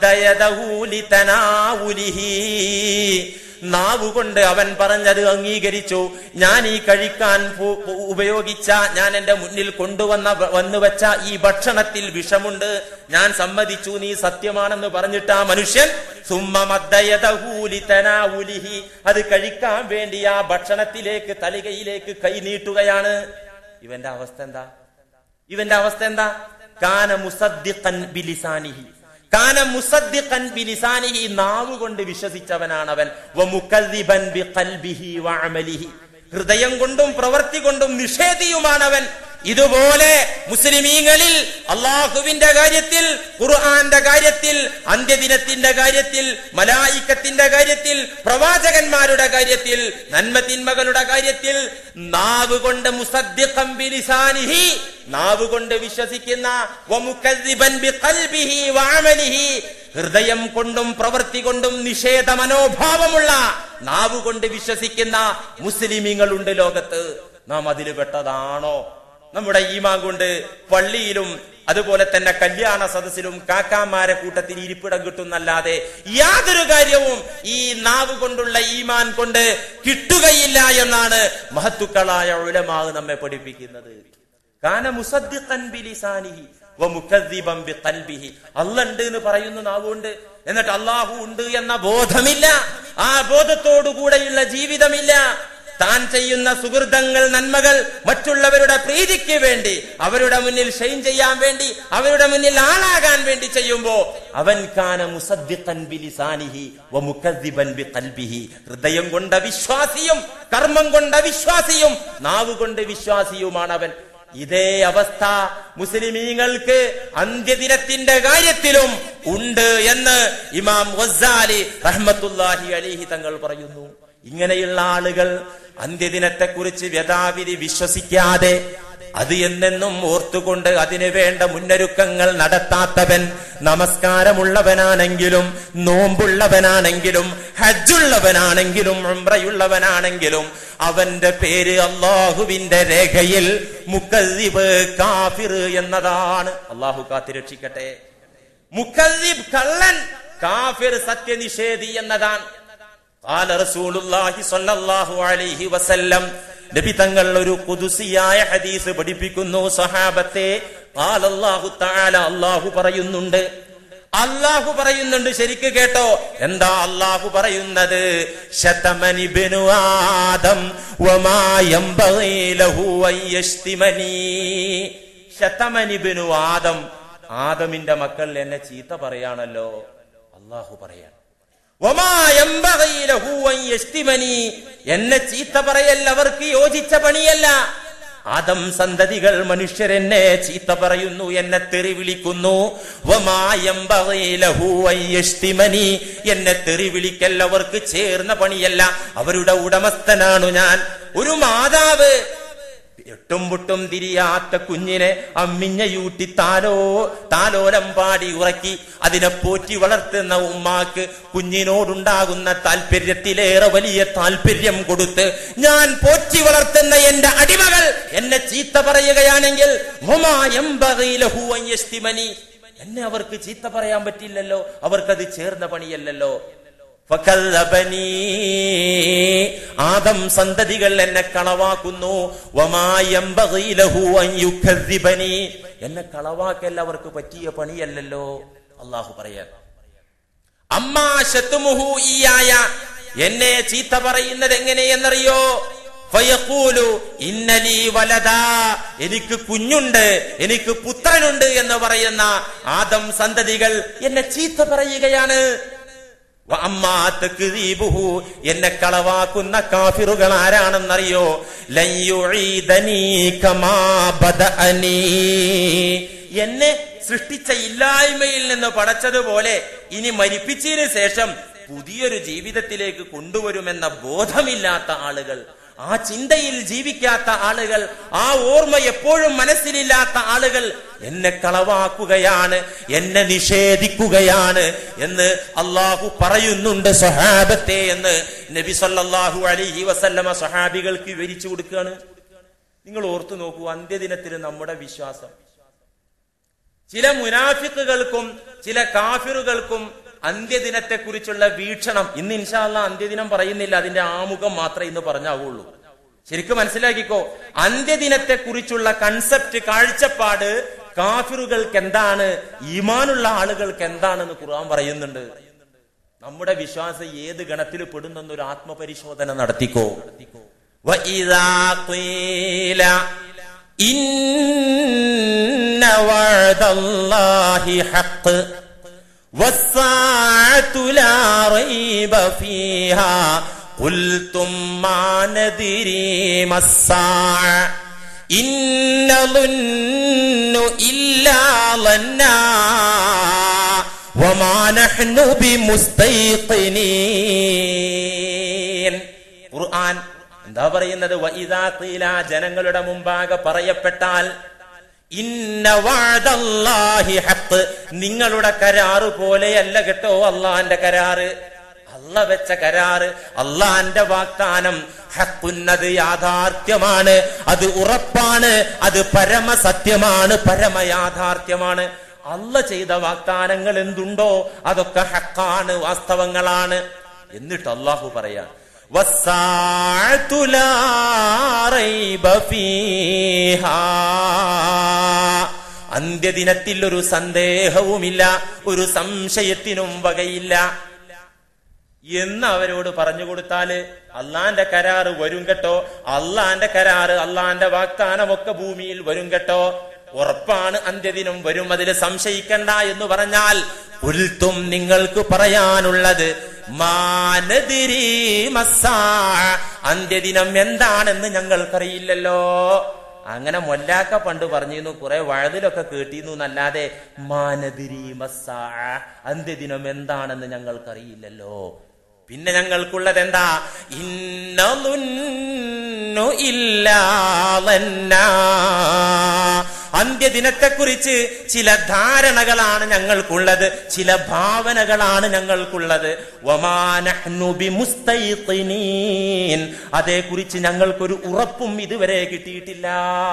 മദ്ദയദഹൂലിതനാവുലിഹി നാവ് കൊണ്ട് അവൻ പറഞ്ഞത് അംഗീകരിച്ചു ഞാൻ ഈ കഴിക്കാൻ പോ- പോ- ഉപയോഗിച്ച ഞാൻ എന്റെ മുന്നിൽ കൊണ്ടുവന്ന വ- വന്നു വെച്ച ഈ ഭക്ഷണത്തിൽ വിഷമുണ്ട് ഞാൻ സമ്മതിച്ചു നീ സത്യമാണെന്ന് പറഞ്ഞിട്ട് ആ മനുഷ്യൻ സുമ്മ മദ്ദയദഹൂലിതനാവുലിഹി അത് കഴിക്കാൻ വേണ്ടി ആ ഭക്ഷണത്തിലേക്ക് തലികയിലേക്ക് കൈ നീട്ടുകയാണ് ഇവന്റെ അവസ്ഥ എന്താ ഇവന്റെ അവസ്ഥ എന്താ കാന മുസദ്ദിഖൻ ബിലിസാനിഹി കാന മുസദ്ദിഖൻ ബിലിസാനിഹി നാവ് കൊണ്ട് വിശ്വസിച്ചവനാണ് അവൻ വമുകദ്ദിബൻ ബിഖൽബിഹി വഅമലിഹി ഹൃദയം കൊണ്ടും പ്രവൃത്തി കൊണ്ടും നിഷേധിയുമാണവൻ ഇതുപോലെ മുസ്ലിമീങ്ങളിൽ അള്ളാഹുവിന്റെ കാര്യത്തിൽ ഖുർആന്റെ കാര്യത്തിൽ അന്ത്യദിനത്തിന്റെ കാര്യത്തിൽ മലായിക്കത്തിന്റെ കാര്യത്തിൽ പ്രവാചകന്മാരുടെ കാര്യത്തിൽ നന്മതിന്മകളുടെ കാര്യത്തിൽ നാവ് കൊണ്ട് മുസദ്ദിഖം ബിലിസാനിഹി നാവ് കൊണ്ട് വിശ്വസിക്കുന്ന വമുകദ്ദിബൻ ബിഖൽബിഹി വഅമലിഹി ഹൃദയം കൊണ്ടും പ്രവൃത്തി കൊണ്ടും നിഷേധ മനോഭാവമുള്ള നാവ് കൊണ്ട് വിശ്വസിക്കുന്ന മുസ്ലിമീങ്ങളുണ്ട് ലോകത്ത് നാം അതിൽ പെട്ടതാണോ നമ്മുടെ ഈമാൻ കൊണ്ട് പള്ളിയിലും അതുപോലെ തന്നെ കല്യാണ സദസ്സിലും കാക്കാമാരെ കൂട്ടത്തിൽ ഇരിപ്പിടം കിട്ടുന്നല്ലാതെ യാതൊരു കാര്യവും ഈ നാവ് കൊണ്ടുള്ള ഈമാൻ കൊണ്ട് കിട്ടുകയില്ല എന്നാണ് മഹത്തുക്കളായ ഉലമാവ് നമ്മെ പഠിപ്പിക്കുന്നത് കാന മുസദ്ദിഖൻ ബിലിസാനിഹി വമുകദ്ദിബൻ ബിഖൽബിഹി അല്ലാഹ് ഉണ്ട് എന്ന് പറയുന്നു നാവുകൊണ്ട് എന്നിട്ട് അള്ളാഹു ഉണ്ട് എന്ന ബോധമില്ല ആ ബോധത്തോടു കൂടെയുള്ള ജീവിതമില്ല താൻ ചെയ്യുന്ന സുഹൃതങ്ങൾ നന്മകൾ മറ്റുള്ളവരുടെ പ്രീതിക്ക് വേണ്ടി അവരുടെ മുന്നിൽ ഷെയിൻ ചെയ്യാൻ വേണ്ടി അവരുടെ മുന്നിൽ ആളാകാൻ വേണ്ടി ചെയ്യുമ്പോ അവൻ കാന മുസദ്ദിഖൻ ബിലിസാനിഹി വമുകദ്ദിബൻ ബിഖൽബിഹി ഹൃദയം കൊണ്ട വിശ്വാസിയും കർമ്മം കൊണ്ട വിശ്വാസിയും നാവ് കൊണ്ട് വിശ്വാസിയുമാണ് അവൻ ഇതേ അവസ്ഥ മുസ്ലിമീങ്ങൾക്ക് അന്ത്യദിനത്തിന്റെ കാര്യത്തിലും ഉണ്ട് എന്ന് ഇമാം ഗസാലി റഹ്മത്തുല്ലാഹി അലിഹി തങ്ങൾ പറയുന്നു ഇങ്ങനെയുള്ള ആളുകൾ അന്ത്യദിനത്തെ കുറിച്ച് വ്യഥാവിധി വിശ്വസിക്കാതെ അത് എന്നെന്നും ഓർത്തുകൊണ്ട് അതിനു വേണ്ട മുന്നൊരുക്കങ്ങൾ നടത്താത്തവൻ നമസ്കാരമുള്ളവനാണെങ്കിലും നോമ്പുള്ളവനാണെങ്കിലും ഹജ്ജുള്ളവനാണെങ്കിലും ഉംറയുള്ളവനാണെങ്കിലും അവന്റെ പേര് അള്ളാഹുവിന്റെ രേഖയിൽ മുക്കദ്ദിബ് കാഫിർ എന്നതാണ് അള്ളാഹു കാത്തിരക്ഷിക്കട്ടെ മുക്കദ്ദിബ് കള്ളൻ കാഫിർ സത്യനിഷേധി എന്നതാണ് قال رسول الله صلى الله عليه وسلم നബി തങ്ങൾ ഒരു കുതുസിയായ ഹദീസ് പഠിപ്പിക്കുന്നു സഹാബത്തെ قال الله تعالى അല്ലാഹു പറയുന്നുണ്ട് അള്ളാഹു പറയുന്നുണ്ട് ശരിക്ക് കേട്ടോ എന്താ അള്ളാഹു പറയുന്നത് ശതമനിബിനു ആദം വമാ യംബഗി ലഹു അൻ യശ്തിമനി ശതമനിബിനു ആദം ആദമിന്റെ മക്കൾ എന്നെ ചീത്ത പറയാണല്ലോ അള്ളാഹു പറയാൻ വമാ യംബഗി ലഹു അൻ യശ്തിമനി എന്നെ ചീത്ത പറയൽ അവർക്ക് യോജിച്ച പണിയല്ല ആദം സന്തതികൾ മനുഷ്യരെന്നെ ചീത്ത പറയുന്നു എന്നെ തെറി വിളിക്കുന്നു വമാ യംബഗി ലഹു അൻ യശ്തിമനി എന്നെ തെറി വിളിക്കൽ അവർക്ക് ചേർന്ന പണിയല്ല അവരുടെ ഉടമസ്ഥനാണു ഞാൻ ഒരു മാതാവ് എട്ടും പൊട്ടും തിരിയാത്ത കുഞ്ഞിനെ അമ്മിഞ്ഞയൂട്ടി താലോ താലോലം പാടി ഉറക്കി അതിനെ പോറ്റി വളർത്തുന്ന ഉമ്മാക്ക് കുഞ്ഞിനോടുണ്ടാകുന്ന താല്പര്യത്തിലേറെ വലിയ താല്പര്യം കൊടുത്ത് ഞാൻ പോറ്റി വളർത്തുന്ന എന്റെ അടിമകൾ എന്നെ ചീത്ത പറയുകയാണെങ്കിൽ ഹുമാ യംബഗി ലഹു അൻ യസ്തിമനി. എന്നെ അവർക്ക് ചീത്ത പറയാൻ പറ്റില്ലല്ലോ അവർക്കത് ചേർന്ന പണിയല്ലല്ലോ ഫകല്ലബനീ. ആദം സന്തതികൾ എന്നെ കളവാക്കുന്നു വമായംബഗി ലഹു അൻ യുകദ്ദിബനി. എന്നെ കളവാക്കൽ അവർക്ക് പറ്റിയ പണിയല്ലല്ലോ അള്ളാഹു പറയാൻ അമ്മാ ശത്തുമുഹു ഈയായ എന്നെ ചീത്ത പറയുന്നത് എങ്ങനെയെന്നറിയോ ഫയഖൂലു ഇന്നലി വലദാ എനിക്ക് കുഞ്ഞുണ്ട് എനിക്ക് പുത്രനുണ്ട് എന്ന് പറയുന്ന ആദം സന്തതികൾ എന്നെ ചീത്ത പറയുകയാണ് വഅമ്മാ തക്ദീബുഹു എന്നെ കളവാക്കുന്ന കാഫിറുകൾ ആരാണെന്നറിയോ ലൻ യുഈദനി കമാ ബദഅനി എന്നെ സൃഷ്ടിച്ച ഇല്ലായ്മയിൽ നിന്ന് പടച്ചതുപോലെ ഇനി മരിപ്പിച്ചതിന് ശേഷം പുതിയൊരു ജീവിതത്തിലേക്ക് കൊണ്ടുവരുമെന്ന ബോധമില്ലാത്ത ആളുകൾ ആ ചിന്തയിൽ ജീവിക്കാത്ത ആളുകൾ ആ ഓർമ്മ എപ്പോഴും മനസ്സിലില്ലാത്ത ആളുകൾ എന്നെ കളവാക്കുകയാണ് എന്നെ നിഷേധിക്കുകയാണ് എന്ന് അള്ളാഹു പറയുന്നുണ്ട് സഹാബത്തെ എന്ന് നബി സല്ലല്ലാഹു അലൈഹി വസല്ലമ സഹാബികൾക്ക് വിവരിച്ചു കൊടുക്കുകയാണ് നിങ്ങൾ ഓർത്തു നോക്കൂ അന്ത്യദിനത്തിൽ നമ്മുടെ വിശ്വാസം ചില മുനാഫിക്കുകൾക്കും ചില കാഫിറുകൾക്കും അന്ത്യദിനത്തെ കുറിച്ചുള്ള വീക്ഷണം ഇന്ന് ഇൻഷാല്ല അന്ത്യദിനം പറയുന്നില്ല അതിന്റെ ആമുഖം മാത്രമേ ഇന്ന് പറഞ്ഞാവുള്ളൂ ശരിക്കും മനസ്സിലാക്കിക്കോ അന്ത്യദിനത്തെ കുറിച്ചുള്ള കൺസെപ്റ്റ് കാഴ്ചപ്പാട് കാഫിറുകൾക്ക് എന്താണ് ഈമാനുള്ള ആളുകൾക്ക് എന്താണെന്ന് ഖുർആൻ പറയുന്നുണ്ട് നമ്മുടെ വിശ്വാസം ഏത് ഗണത്തിൽ പെടുന്നെന്നൊരു ആത്മപരിശോധന നടത്തിക്കോ وَإِذَا قِيلَ إِنَّ وَعْدَ اللَّهِ حَقٌّ والساعة لا ريب فيها قلتم ما ندري ما الساعة إن نظن إلا ظنا وما نحن بمستيقنين ഖുർആൻ എന്താ പറയുന്നത് വഇദാ ഖീല ജനങ്ങളുടെ മുമ്പാകെ പറയപ്പെട്ടാൽ ഇന്ന വഅദല്ലാഹി ഹഖ് നിങ്ങളുടെ കരാറ് പോലെയല്ല കേട്ടോ അള്ളാന്റെ കരാറ് അല്ല വെച്ച കരാറ് അള്ളാന്റെ വാഗ്ദാനം ഹക്കുന്നത് യാഥാർത്ഥ്യമാണ് അത് ഉറപ്പാണ് അത് പരമസത്യമാണ് പരമയാഥാർത്ഥ്യമാണ് അല്ല ചെയ്ത വാഗ്ദാനങ്ങൾ എന്തുണ്ടോ അതൊക്കെ ഹക്കാണ് വാസ്തവങ്ങളാണ് എന്നിട്ട് അള്ളാഹു പറയാ വസ്സാഅതു ലാ റൈബ ഫീഹാ. അന്ത്യദിനത്തിൽ ഒരു സന്ദേഹവുമില്ല ഒരു സംശയത്തിനും വകയില്ല എന്ന് അവരോട് പറഞ്ഞു കൊടുത്താല് അള്ളാന്റെ കരാറ് വരും കേട്ടോ അള്ളാന്റെ കരാറ് അള്ളാന്റെ വാഗ്ദാനമൊക്കെ ഭൂമിയിൽ വരും കേട്ടോ ഉറപ്പാണ് അന്ത്യദിനം വരും അതിൽ സംശയിക്കണ്ട എന്ന് പറഞ്ഞാൽ ഉൽത്തും നിങ്ങൾക്ക് പറയാനുള്ളത് മാനദിരി മസ്സാ അന്ത്യദിനം എന്താണെന്ന് ഞങ്ങൾക്കറിയില്ലല്ലോ അങ്ങനെ മൊല്ലാക്ക പണ്ട് പറഞ്ഞിരുന്നു കുറെ വഴുതിലൊക്കെ കേട്ടിരുന്നു എന്നല്ലാതെ മാനദിരി മസ്സാ അന്ത്യദിനം എന്താണെന്ന് ഞങ്ങൾക്കറിയില്ലല്ലോ പിന്നെ ഞങ്ങൾക്കുള്ളത് എന്താ ഇന്നു അന്ത്യദിനത്തെക്കുറിച്ച് ചില ധാരണകളാണ് ഞങ്ങൾക്കുള്ളത് ചില ഭാവനകളാണ് ഞങ്ങൾക്കുള്ളത് വമാനഹ്നു ബിമുസ്തൈഖിനീൻ. അതേക്കുറിച്ച് ഞങ്ങൾക്കൊരു ഉറപ്പും ഇതുവരെ കിട്ടിയിട്ടില്ല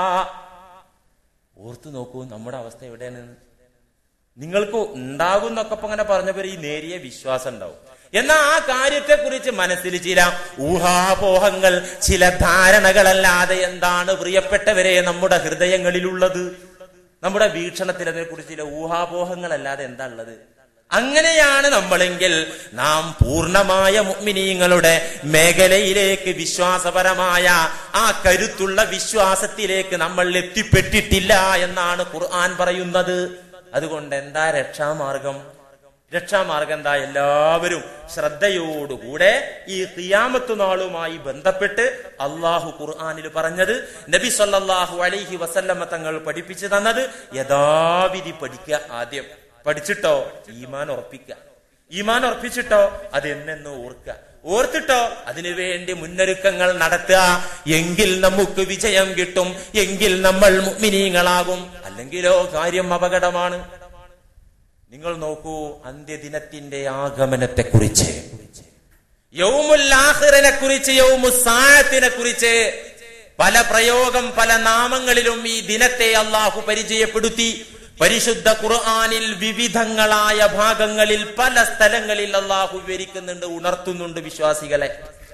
ഓർത്തു നോക്കൂ നമ്മുടെ അവസ്ഥ എവിടെയാണ് നിങ്ങൾക്ക് ഉണ്ടാകും എന്നൊക്കെ ഇപ്പൊ അങ്ങനെ പറഞ്ഞപ്പോൾ ഈ നേരിയ വിശ്വാസം ഉണ്ടാവും എന്നാൽ ആ കാര്യത്തെ കുറിച്ച് മനസ്സിൽ ചില ഊഹാപോഹങ്ങൾ ചില ധാരണകളല്ലാതെ എന്താണ് പ്രിയപ്പെട്ടവരെ നമ്മുടെ ഹൃദയങ്ങളിലുള്ളത് നമ്മുടെ വീക്ഷണത്തിൽ അതിനെക്കുറിച്ച് ചില ഊഹാപോഹങ്ങളല്ലാതെ എന്താ ഉള്ളത് അങ്ങനെയാണ് നമ്മളെങ്കിൽ നാം പൂർണ്ണമായ മുഅ്മിനീങ്ങളുടെ മേഖലയിലേക്ക് വിശ്വാസപരമായ ആ കരുത്തുള്ള വിശ്വാസത്തിലേക്ക് നമ്മൾ എത്തിപ്പെട്ടിട്ടില്ല എന്നാണ് ഖുർആൻ പറയുന്നത് അതുകൊണ്ട് എന്താ രക്ഷാമാർഗം രക്ഷാമാർഗം എന്താ എല്ലാവരും ശ്രദ്ധയോടുകൂടെ ഈ ഖിയാമത്ത് നാളുമായി ബന്ധപ്പെട്ട് അള്ളാഹു ഖുർആനിൽ പറഞ്ഞത് നബി സല്ലല്ലാഹു അലൈഹി വസല്ലമ തങ്ങൾ പഠിപ്പിച്ചു തന്നത് യഥാവിധി പഠിക്കുക ആദ്യം പഠിച്ചിട്ടോ ഈമാൻ ഉറപ്പിക്കുക ഈമാൻ ഉറപ്പിച്ചിട്ടോ അത് എന്നെന്ന് ഓർക്കുക ഓർത്തിട്ടോ അതിനുവേണ്ടി മുന്നൊരുക്കങ്ങൾ നടത്തുക എങ്കിൽ നമുക്ക് വിജയം കിട്ടും എങ്കിൽ നമ്മൾ മുഅ്മിനീങ്ങളാകും അല്ലെങ്കിലോ കാര്യം അപകടമാണ് നിങ്ങൾ നോക്കൂ അന്ത്യദിനത്തിന്റെ ആഗമനത്തെ കുറിച്ച് യൗമുല്ലാഹിറിനെ കുറിച്ച് യൗമുസായത്തിനെ കുറിച്ച് പല പ്രയോഗം പല നാമങ്ങളിലും ഈ ദിനത്തെ അള്ളാഹു പരിചയപ്പെടുത്തി പരിശുദ്ധ ഖുർആനിൽ വിവിധങ്ങളായ ഭാഗങ്ങളിൽ പല സ്ഥലങ്ങളിൽ അള്ളാഹു വിവരിക്കുന്നുണ്ട് ഉണർത്തുന്നുണ്ട് വിശ്വാസികളെ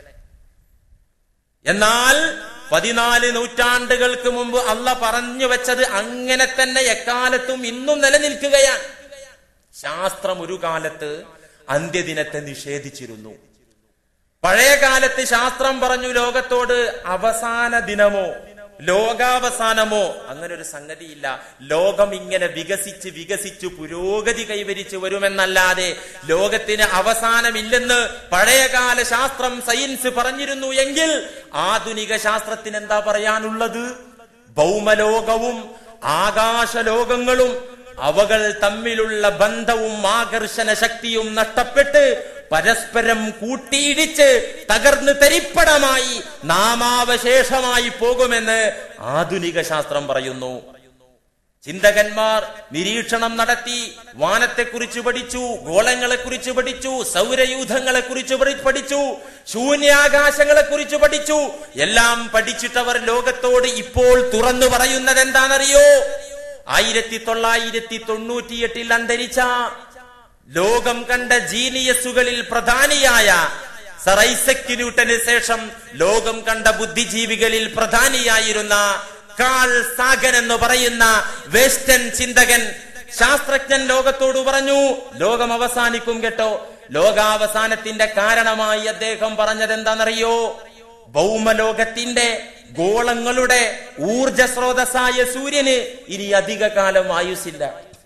എന്നാൽ പതിനാല് നൂറ്റാണ്ടുകൾക്ക് മുമ്പ് അല്ല പറഞ്ഞു വെച്ചത് അങ്ങനെ തന്നെ എക്കാലത്തും ഇന്നും നിലനിൽക്കുകയാണ് ശാസ്ത്രം ഒരു കാലത്ത് അന്ത്യദിനത്തെ നിഷേധിച്ചിരുന്നു പഴയ കാലത്ത് ശാസ്ത്രം പറഞ്ഞു ലോകത്തോട് അവസാന ദിനമോ ലോകാവസാനമോ അങ്ങനെ ഒരു സംഗതിയില്ല ലോകം ഇങ്ങനെ വികസിച്ച് വികസിച്ച് പുരോഗതി കൈവരിച്ച് വരുമെന്നല്ലാതെ ലോകത്തിന് അവസാനമില്ലെന്ന് പഴയകാല ശാസ്ത്രം സയൻസ് പറഞ്ഞിരുന്നു എങ്കിൽ ആധുനിക ശാസ്ത്രത്തിന് എന്താ പറയാനുള്ളത് ഭൗമലോകവും ആകാശലോകങ്ങളും അവകൾ തമ്മിലുള്ള ബന്ധവും ആകർഷണ ശക്തിയും നഷ്ടപ്പെട്ട് പരസ്പരം കൂട്ടിയിടിച്ച് തകർന്ന് തരിപ്പടമായി നാമാവശേഷമായി പോകുമെന്ന് ആധുനിക ശാസ്ത്രം പറയുന്നു ചിന്തകന്മാർ നിരീക്ഷണം നടത്തി വാനത്തെക്കുറിച്ച് പഠിച്ചു ഗോളങ്ങളെ കുറിച്ച് പഠിച്ചു സൗരയൂഥങ്ങളെ കുറിച്ച് പഠിച്ചു ശൂന്യാകാശങ്ങളെ കുറിച്ച് പഠിച്ചു എല്ലാം പഠിച്ചിട്ടവർ ലോകത്തോട് ഇപ്പോൾ തുറന്നു പറയുന്നത് എന്താണെന്നറിയോ ആയിരത്തി തൊള്ളായിരത്തി തൊണ്ണൂറ്റിയെട്ടിൽ അന്തരിച്ച ലോകം കണ്ട ജീനിയസുകളിൽ പ്രധാനിയായ സർ ഐസക് ന്യൂട്ടന് ശേഷം ലോകം കണ്ട ബുദ്ധിജീവികളിൽ പ്രധാനിയായിരുന്ന കാൾ സാഗൻ എന്ന് പറയുന്ന വെസ്റ്റേൺ ചിന്തകൻ ശാസ്ത്രജ്ഞൻ ലോകത്തോട് പറഞ്ഞു ലോകം അവസാനിക്കും കേട്ടോ ലോകാവസാനത്തിന്റെ കാരണമായി അദ്ദേഹം പറഞ്ഞത് എന്താണെന്നറിയോ ഭൗമലോകത്തിന്റെ ഗോളങ്ങളുടെ ഊർജ സ്രോതസ്സായ സൂര്യന് ഇനി അധിക കാലം ആയുസില്ല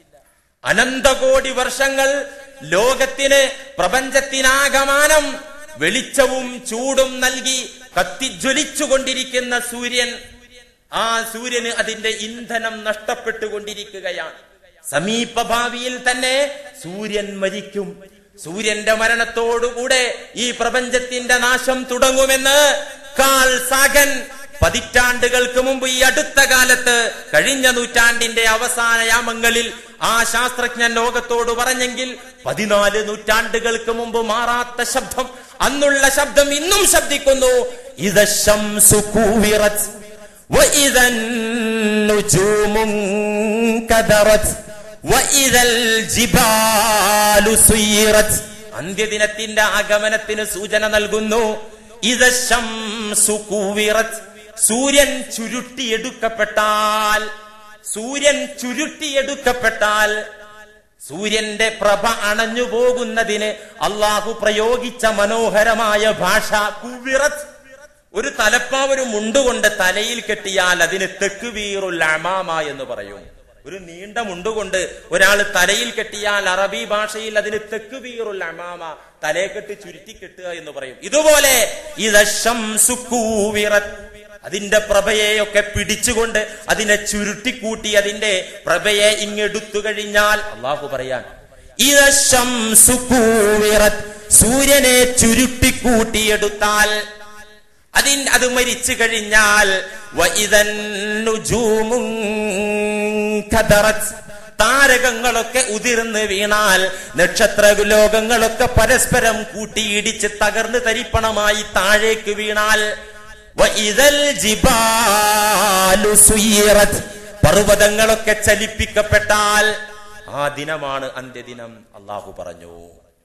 അനന്തകോടി വർഷങ്ങൾ ലോകത്തിന് പ്രപഞ്ചത്തിനാകമാനം വെളിച്ചവും ചൂടും നൽകി കത്തിജ്വലിച്ചുകൊണ്ടിരിക്കുന്ന സൂര്യൻ ആ സൂര്യന് അതിന്റെ ഇന്ധനം നഷ്ടപ്പെട്ടുകൊണ്ടിരിക്കുകയാണ് സമീപ ഭാവിയിൽ തന്നെ സൂര്യൻ മരിക്കും സൂര്യന്റെ മരണത്തോടുകൂടെ ഈ പ്രപഞ്ചത്തിന്റെ നാശം തുടങ്ങുമെന്ന് കാൾ സാഗൻ പതിറ്റാണ്ടുകൾക്ക് മുമ്പ് ഈ അടുത്ത കാലത്ത് കഴിഞ്ഞ നൂറ്റാണ്ടിന്റെ അവസാന യാമങ്ങളിൽ ആ ശാസ്ത്രജ്ഞൻ ലോകത്തോട് പറഞ്ഞെങ്കിൽ പതിനാല് നൂറ്റാണ്ടുകൾക്ക് മുമ്പ് മാറാത്ത ശബ്ദം അന്നുള്ള ശബ്ദം ഇന്നും ശബ്ദിക്കുന്നു ഇത് ശംസു കൂവിറത്ത് وإذا النجوم انكدرت وإذا الجبال سيرت അന്ത്യദിനത്തിന്റെ ആഗമനത്തിന് സൂചന നൽകുന്നു ഇത് ശംസു കൂവിറത്ത് സൂര്യൻ ചുരുട്ടിയെടുക്കപ്പെട്ടാൽ സൂര്യൻ ചുരുട്ടിയെടുക്കപ്പെട്ടാൽ സൂര്യന്റെ പ്രഭ അണഞ്ഞു പോകുന്നതിന് അള്ളാഹു പ്രയോഗിച്ച മനോഹരമായ ഭാഷ കുവിറത്ത് ഒരു തലപ്പാവ് ഒരു മുണ്ടുകൊണ്ട് തലയിൽ കെട്ടിയാൽ അതിന് തെക്ക് വീറുൽ അമാമ എന്ന് പറയും ഒരു നീണ്ട മുണ്ടുകൊണ്ട് ഒരാൾ തലയിൽ കെട്ടിയാൽ അറബി ഭാഷയിൽ അതിന് തെക്ക് വീറുൽ അമാമ തലയെ കെട്ടി ചുരുട്ടി കെട്ടുക എന്ന് പറയും ഇതുപോലെ ഇതശംസു കൂവിറത്ത് അതിന്റെ പ്രഭയെയൊക്കെ പിടിച്ചുകൊണ്ട് അതിനെ ചുരുട്ടിക്കൂട്ടി അതിന്റെ പ്രഭയെ ഇങ്ങെടുത്തു കഴിഞ്ഞാൽ അള്ളാഹു പറയാൻ ഇതശംസു കൂവിറത്ത് സൂര്യനെ ചുരുട്ടിക്കൂട്ടിയെടുത്താൽ അതിൻ അത് മരിച്ചു കഴിഞ്ഞാൽ വഇദൻ നുജൂമുൻ കദറത് താരകങ്ങളൊക്കെ ഉതിർന്ന് വീണാൽ നക്ഷത്ര ലോകങ്ങളൊക്കെ പരസ്പരം കൂട്ടിയിടിച്ച് തകർന്ന് തരിപ്പണമായി താഴേക്ക് വീണാൽ വഇദൽ ജിബാലു സുയ്യിറത് പർവ്വതങ്ങളൊക്കെ ചലിപ്പിക്കപ്പെട്ടാൽ ആ ദിനമാണ് അന്ത്യദിനം അള്ളാഹു പറഞ്ഞു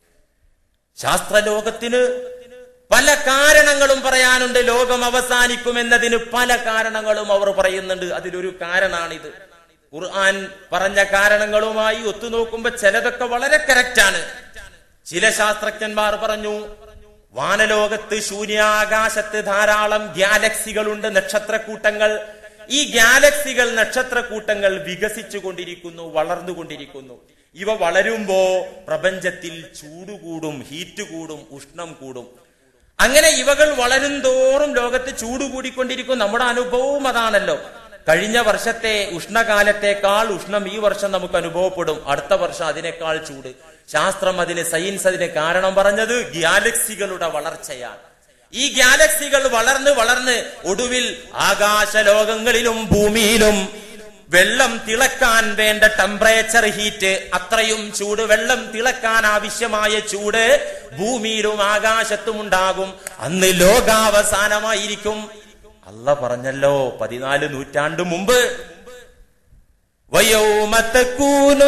ശാസ്ത്രലോകത്തിന് പല കാരണങ്ങളും പറയാനുണ്ട് ലോകം അവസാനിക്കുമെന്നതിന് പല കാരണങ്ങളും അവർ പറയുന്നുണ്ട് അതിലൊരു കാരണമാണിത് ഖുർആൻ പറഞ്ഞ കാരണങ്ങളുമായി ഒത്തുനോക്കുമ്പോ ചിലതൊക്കെ വളരെ കറക്റ്റാണ് ചില ശാസ്ത്രജ്ഞന്മാർ പറഞ്ഞു വാനലോകത്ത് ശൂന്യാകാശത്ത് ധാരാളം ഗാലക്സികളുണ്ട് നക്ഷത്രക്കൂട്ടങ്ങൾ ഈ ഗാലക്സികൾ നക്ഷത്രക്കൂട്ടങ്ങൾ വികസിച്ചു കൊണ്ടിരിക്കുന്നു വളർന്നുകൊണ്ടിരിക്കുന്നു ഇവ വളരുമ്പോ പ്രപഞ്ചത്തിൽ ചൂട് കൂടും ഹീറ്റ് കൂടും ഉഷ്ണം കൂടും അങ്ങനെ ഇവകൾ വളരും തോറും ലോകത്ത് ചൂട് കൂടിക്കൊണ്ടിരിക്കും നമ്മുടെ അനുഭവവും അതാണല്ലോ കഴിഞ്ഞ വർഷത്തെ ഉഷ്ണകാലത്തേക്കാൾ ഉഷ്ണം ഈ വർഷം നമുക്ക് അനുഭവപ്പെടും അടുത്ത വർഷം അതിനേക്കാൾ ചൂട് ശാസ്ത്രം അതിന് സയൻസ് അതിന് കാരണം പറഞ്ഞത് ഗാലക്സികളുടെ വളർച്ചയാണ് ഈ ഗാലക്സികൾ വളർന്ന് വളർന്ന് ഒടുവിൽ ആകാശ ലോകങ്ങളിലും ഭൂമിയിലും വെള്ളം തിളക്കാൻ വേണ്ട ടെമ്പറേച്ചർ ഹീറ്റ് അത്രയും ചൂട് വെള്ളം തിളക്കാൻ ആവശ്യമായ ചൂട് ഭൂമിയിലും ആകാശത്തും ഉണ്ടാകും അന്ന് ലോകാവസാനമായിരിക്കും അല്ല പറഞ്ഞല്ലോ പതിനാല് നൂറ്റാണ്ട് മുമ്പ് ويوم تكون